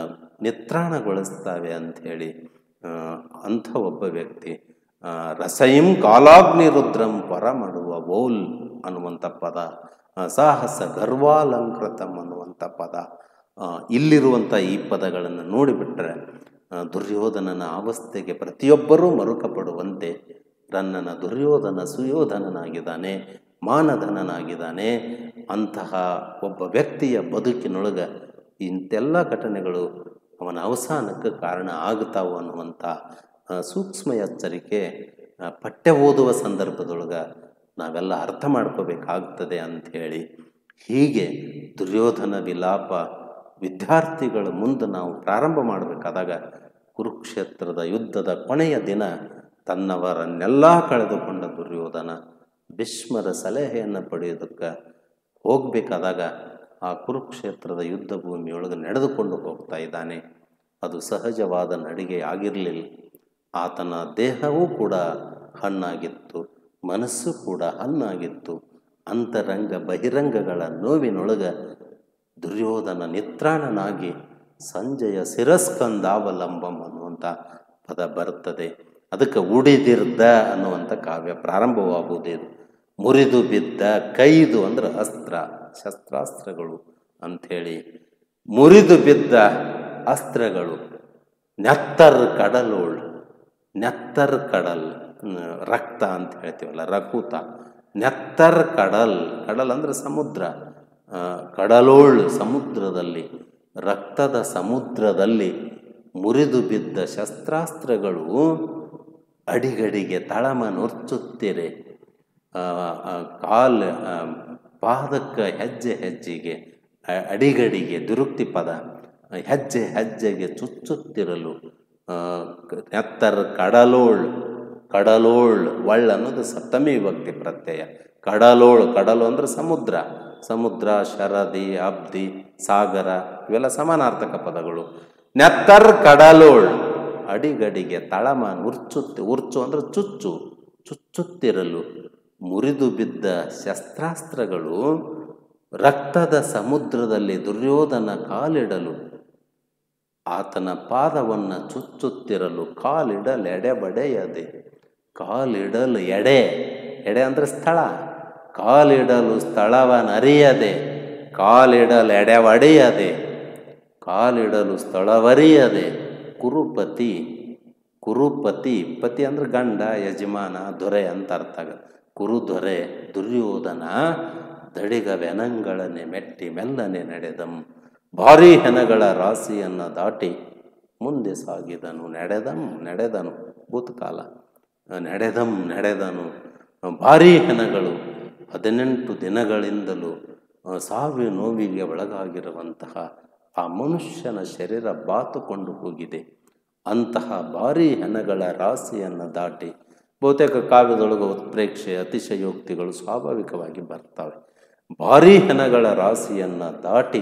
ನಿತ್ರಾಣಗೊಳಿಸ್ತವೆ ಅಂಥೇಳಿ ಆ, ಅಂಥ ಒಬ್ಬ ವ್ಯಕ್ತಿ ಆ, ರಸಯಿಂ ಕಾಲಾಗ್ನಿ ರುದ್ರಂ ಪರ ಮಾಡುವ ವೌಲ್ ಅನ್ನುವಂಥ ಪದ ಆ, ಸಾಹಸ ಗರ್ವಾಲಂಕೃತಂ ಅನ್ನುವಂಥ ಪದ ಆ, ಇಲ್ಲಿರುವಂಥ ಈ ಪದಗಳನ್ನು ನೋಡಿಬಿಟ್ರೆ ಆ, ದುರ್ಯೋಧನನ ಅವಸ್ಥೆಗೆ ಪ್ರತಿಯೊಬ್ಬರೂ ಮರುಕಪಡುವಂತೆ ರನ್ನನ ದುರ್ಯೋಧನ ಸುಯೋಧನನಾಗಿದ್ದಾನೆ ಮಾನಧನನಾಗಿದ್ದಾನೆ ಅಂತಹ ಒಬ್ಬ ವ್ಯಕ್ತಿಯ ಬದುಕಿನೊಳಗೆ ಇಂತೆಲ್ಲ ಘಟನೆಗಳು ಅವನ ಅವಸಾನಕ್ಕೆ ಕಾರಣ ಆಗುತ್ತಾವು ಅನ್ನುವಂಥ ಆ, ಸೂಕ್ಷ್ಮ ಎಚ್ಚರಿಕೆ ಆ, ಪಠ್ಯ ಓದುವ ಸಂದರ್ಭದೊಳಗೆ ನಾವೆಲ್ಲ ಅರ್ಥ ಮಾಡ್ಕೋಬೇಕಾಗ್ತದೆ ಅಂಥೇಳಿ ಹೀಗೆ ದುರ್ಯೋಧನ ವಿಲಾಪ ವಿದ್ಯಾರ್ಥಿಗಳ ಮುಂದೆ ನಾವು ಪ್ರಾರಂಭ ಮಾಡಬೇಕಾದಾಗ ಕುರುಕ್ಷೇತ್ರದ ಯುದ್ಧದ ಕೊನೆಯ ದಿನ ತನ್ನವರನ್ನೆಲ್ಲ ಕಳೆದುಕೊಂಡ ದುರ್ಯೋಧನ ಭೀಷ್ಮರ ಸಲಹೆಯನ್ನು ಪಡೆಯೋದಕ್ಕೆ ಹೋಗಬೇಕಾದಾಗ ಆ ಕುರುಕ್ಷೇತ್ರದ ಯುದ್ಧ ಭೂಮಿಯೊಳಗೆ ನಡೆದುಕೊಂಡು ಹೋಗ್ತಾ ಇದ್ದಾನೆ ಅದು ಸಹಜವಾದ ನಡಿಗೆ ಆಗಿರಲಿಲ್ಲ ಆತನ ದೇಹವೂ ಕೂಡ ಹಣ್ಣಾಗಿತ್ತು ಮನಸ್ಸು ಕೂಡ ಹಣ್ಣಾಗಿತ್ತು ಅಂತರಂಗ ಬಹಿರಂಗಗಳ ನೋವಿನೊಳಗೆ ದುರ್ಯೋಧನ ನಿತ್ರಾಣನಾಗಿ ಸಂಜಯ ಶಿರಸ್ಕಂದಾವಲಂಬಂ ಅನ್ನುವಂಥ ಪದ ಬರ್ತದೆ ಅದಕ್ಕೆ ಉಡಿದಿರ್ದ ಅನ್ನುವಂಥ ಕಾವ್ಯ ಪ್ರಾರಂಭವಾಗುವುದೇ ಇದು ಮುರಿದು ಬಿದ್ದ ಕೈದು ಅಂದ್ರೆ ಅಸ್ತ್ರ ಶಸ್ತ್ರಾಸ್ತ್ರಗಳು ಅಂಥೇಳಿ ಮುರಿದು ಬಿದ್ದ ಅಸ್ತ್ರಗಳು ನೆತ್ತರ್ ಕಡಲೋಳ್ ನೆತ್ತರ್ ಕಡಲ್ ಹ್ಮ್, ರಕ್ತ ಅಂತ ಹೇಳ್ತೀವಲ್ಲ ರಕೂತ ನೆತ್ತರ್ ಕಡಲ್ ಕಡಲ್ ಅಂದ್ರೆ ಸಮುದ್ರ ಆ, ಕಡಲೋಳ್ ಸಮುದ್ರದಲ್ಲಿ ರಕ್ತದ ಸಮುದ್ರದಲ್ಲಿ ಮುರಿದು ಬಿದ್ದ ಶಸ್ತ್ರಾಸ್ತ್ರಗಳು ಅಡಿಗಡಿಗೆ ತಳಮ ನುರ್ಚುತ್ತಿರೆ ಆ, ಆ, ಕಾಲ್ ಆ, ಪಾದಕ್ಕೆ ಹೆಜ್ಜೆ ಹೆಜ್ಜೆಗೆ ಅ- ಅಡಿಗಡಿಗೆ ದುರುಕ್ತಿ ಪದ ಹೆಜ್ಜೆ ಹೆಜ್ಜೆಗೆ ಚುಚ್ಚುತ್ತಿರಲು ಆ, ಕ- ನೆತ್ತರ್ ಕಡಲೋಳ್ ಕಡಲೋಳ್ ಒಳ್ ಅನ್ನೋದು ಸಪ್ತಮಿ ವಿಭಕ್ತಿ ಪ್ರತ್ಯಯ ಕಡಲೋಳ್ ಕಡಲು ಅಂದ್ರೆ ಸಮುದ್ರ ಸಮುದ್ರ ಶರದಿ ಅಬ್ದಿ ಸಾಗರ ಇವೆಲ್ಲ ಸಮಾನಾರ್ಥಕ ಪದಗಳು ನೆತ್ತರ್ ಕಡಲೋಳ್ ಅಡಿಗಡಿಗೆ ತಳಮಾನ್ ಉರ್ಚುತ್ತಿ ಉರ್ಚು ಅಂದ್ರೆ ಚುಚ್ಚು ಚುಚ್ಚುತ್ತಿರಲು ಮುರಿದು ಬಿದ್ದ ಶಸ್ತ್ರಾಸ್ತ್ರಗಳು ರಕ್ತದ ಸಮುದ್ರದಲ್ಲಿ ದುರ್ಯೋಧನ ಕಾಲಿಡಲು ಆತನ ಪಾದವನ್ನು ಚುಚ್ಚುತ್ತಿರಲು ಕಾಲಿಡಲು ಎಡೆಬಡೆಯದೆ ಕಾಲಿಡಲು ಎಡೆ ಎಡೆ ಅಂದರೆ ಸ್ಥಳ ಕಾಲಿಡಲು ಸ್ಥಳವನ್ನರಿಯದೆ ಕಾಲಿಡಲು ಎಡೆವಡೆಯದೆ ಕಾಲಿಡಲು ಸ್ಥಳವರಿಯದೆ ಕುರುಪತಿ ಕುರುಪತಿ ಪತಿ ಅಂದ್ರೆ ಗಂಡ ಯಜಮಾನ ದೊರೆ ಅಂತ ಅರ್ಥ ಆಗುತ್ತೆ ಕುರು ದೊರೆ ದುರ್ಯೋಧನ ದಡಿಗ ವ್ಯನಂಗಳನೆ ಮೆಟ್ಟಿ ಮೆಲ್ಲನೆ ನಡೆದಂ ಭಾರೀ ಹೆಣಗಳ ರಾಶಿಯನ್ನು ದಾಟಿ ಮುಂದೆ ಸಾಗಿದನು ನಡೆದಂ ನಡೆದನು ಭೂತಕಾಲ ನಡೆದಂ ನಡೆದನು ಭಾರೀ ಹೆಣಗಳು ಹದಿನೆಂಟು ದಿನಗಳಿಂದಲೂ ಆ, ಸಾವಿನ ನೋವಿಗೆ ಒಳಗಾಗಿರುವಂತಹ ಆ ಮನುಷ್ಯನ ಶರೀರ ಬಾತುಕೊಂಡು ಹೋಗಿದೆ ಅಂತಹ ಭಾರೀ ಹೆಣಗಳ ರಾಶಿಯನ್ನು ದಾಟಿ ಬಹುತೇಕ ಕಾವ್ಯದೊಳಗೆ ಉತ್ಪ್ರೇಕ್ಷೆ ಅತಿಶಯೋಕ್ತಿಗಳು ಸ್ವಾಭಾವಿಕವಾಗಿ ಬರ್ತವೆ ಭಾರೀ ಹೆಣಗಳ ರಾಶಿಯನ್ನು ದಾಟಿ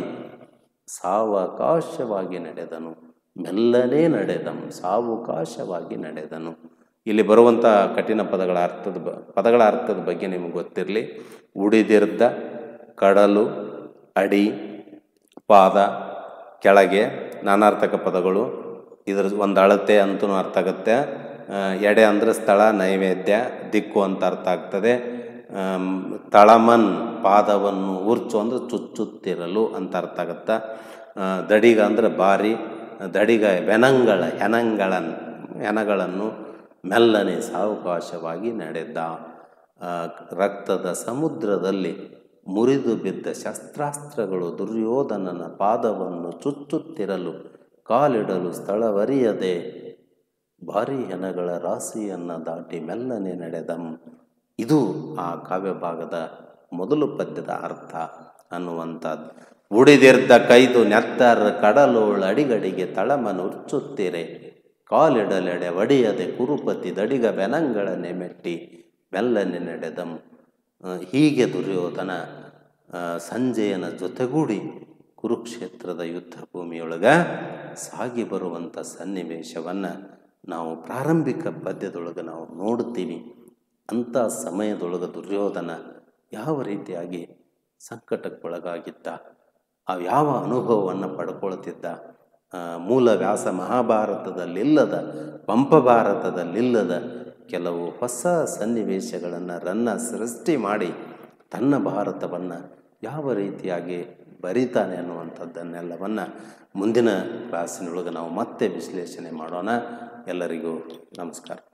ಸಾವಕಾಶವಾಗಿ ನಡೆದನು ಮೆಲ್ಲನೆ ನಡೆದನು ಸಾವಕಾಶವಾಗಿ ನಡೆದನು ಇಲ್ಲಿ ಬರುವಂಥ ಕಠಿಣ ಪದಗಳ ಅರ್ಥದ ಬ ಪದಗಳ ಅರ್ಥದ ಬಗ್ಗೆ ನಿಮಗೆ ಗೊತ್ತಿರಲಿ ಉಡಿದಿರ್ದ ಕಡಲು ಅಡಿ ಪಾದ ಕೆಳಗೆ ನಾನಾರ್ಥಕ ಪದಗಳು ಇದ್ರ ಒಂದು ಅಳತೆ ಅಂತೂ ಅರ್ಥ ಆಗುತ್ತೆ ಆ, ಎಡೆ ಅಂದರೆ ಸ್ಥಳ ನೈವೇದ್ಯ ದಿಕ್ಕು ಅಂತ ಅರ್ಥ ಆಗ್ತದೆ ಆಮ್, ತಳಮನ್ ಪಾದವನ್ನು ಉರ್ಚು ಅಂದರೆ ಚುಚ್ಚುತ್ತಿರಲು ಅಂತ ಅರ್ಥ ಆಗುತ್ತೆ ಆ, ದಡಿಗ ಅಂದರೆ ಬಾರಿ ದಡಿಗ ವ್ಯನಂಗಳ ಹೆನಂಗಳನ್ ಹೆಣಗಳನ್ನು ಮೆಲ್ಲನೆ ಸಾವಕಾಶವಾಗಿ ನಡೆದ ಆ, ರಕ್ತದ ಸಮುದ್ರದಲ್ಲಿ ಮುರಿದು ಬಿದ್ದ ಶಸ್ತ್ರಾಸ್ತ್ರಗಳು ದುರ್ಯೋಧನನ ಪಾದವನ್ನು ಚುಚ್ಚುತ್ತಿರಲು ಕಾಲಿಡಲು ಸ್ಥಳವರಿಯದೆ ಭಾರಿ ಹೆಣಗಳ ರಾಶಿಯನ್ನು ದಾಟಿ ಮೆಲ್ಲನೆ ನಡೆದಂ ಇದು ಆ ಕಾವ್ಯ ಭಾಗದ ಮೊದಲು ಪದ್ಯದ ಅರ್ಥ ಅನ್ನುವಂಥದ್ದು ಉಡಿದಿರ್ದ ಕೈದು ನೆತ್ತರ ಕಡಲೋಳ ಅಡಿಗಡಿಗೆ ತಳಮನ ಉಚ್ಚುತ್ತಿರೆ ಕಾಲಿಡಲೆಡೆ ಒಡೆಯದೆ ಕುರುಪತಿ ದಡಿಗ ಬೆನಂಗಳನ್ನೇ ಮೆಟ್ಟಿ ಮೆಲ್ಲನೆ ನಡೆದಂ ಆ, ಹೀಗೆ ದುರ್ಯೋಧನ ಆ, ಸಂಜಯನ ಜೊತೆಗೂಡಿ ಕುರುಕ್ಷೇತ್ರದ ಯುದ್ಧ ಭೂಮಿಯೊಳಗ ಸಾಗಿ ಬರುವಂಥ ಸನ್ನಿವೇಶವನ್ನು ನಾವು ಪ್ರಾರಂಭಿಕ ಪದ್ಯದೊಳಗೆ ನಾವು ನೋಡ್ತೀವಿ ಅಂಥ ಸಮಯದೊಳಗೆ ದುರ್ಯೋಧನ ಯಾವ ರೀತಿಯಾಗಿ ಸಂಕಟಕ್ಕೊಳಗಾಗಿದ್ದ ಆ ಯಾವ ಅನುಭವವನ್ನು ಪಡ್ಕೊಳ್ತಿದ್ದ ಆ, ಮೂಲ ವ್ಯಾಸ ಮಹಾಭಾರತದಲ್ಲಿಲ್ಲದ ಪಂಪಭಾರತದಲ್ಲಿಲ್ಲದ ಕೆಲವು ಹೊಸ ಸನ್ನಿವೇಶಗಳನ್ನು ರನ್ನ ಸೃಷ್ಟಿ ಮಾಡಿ ತನ್ನ ಭಾರತವನ್ನು ಯಾವ ರೀತಿಯಾಗಿ ಬರೀತಾನೆ ಅನ್ನುವಂಥದ್ದನ್ನೆಲ್ಲವನ್ನು ಮುಂದಿನ ಕ್ಲಾಸಿನೊಳಗೆ ನಾವು ಮತ್ತೆ ವಿಶ್ಲೇಷಣೆ ಮಾಡೋಣ ಎಲ್ಲರಿಗೂ ನಮಸ್ಕಾರ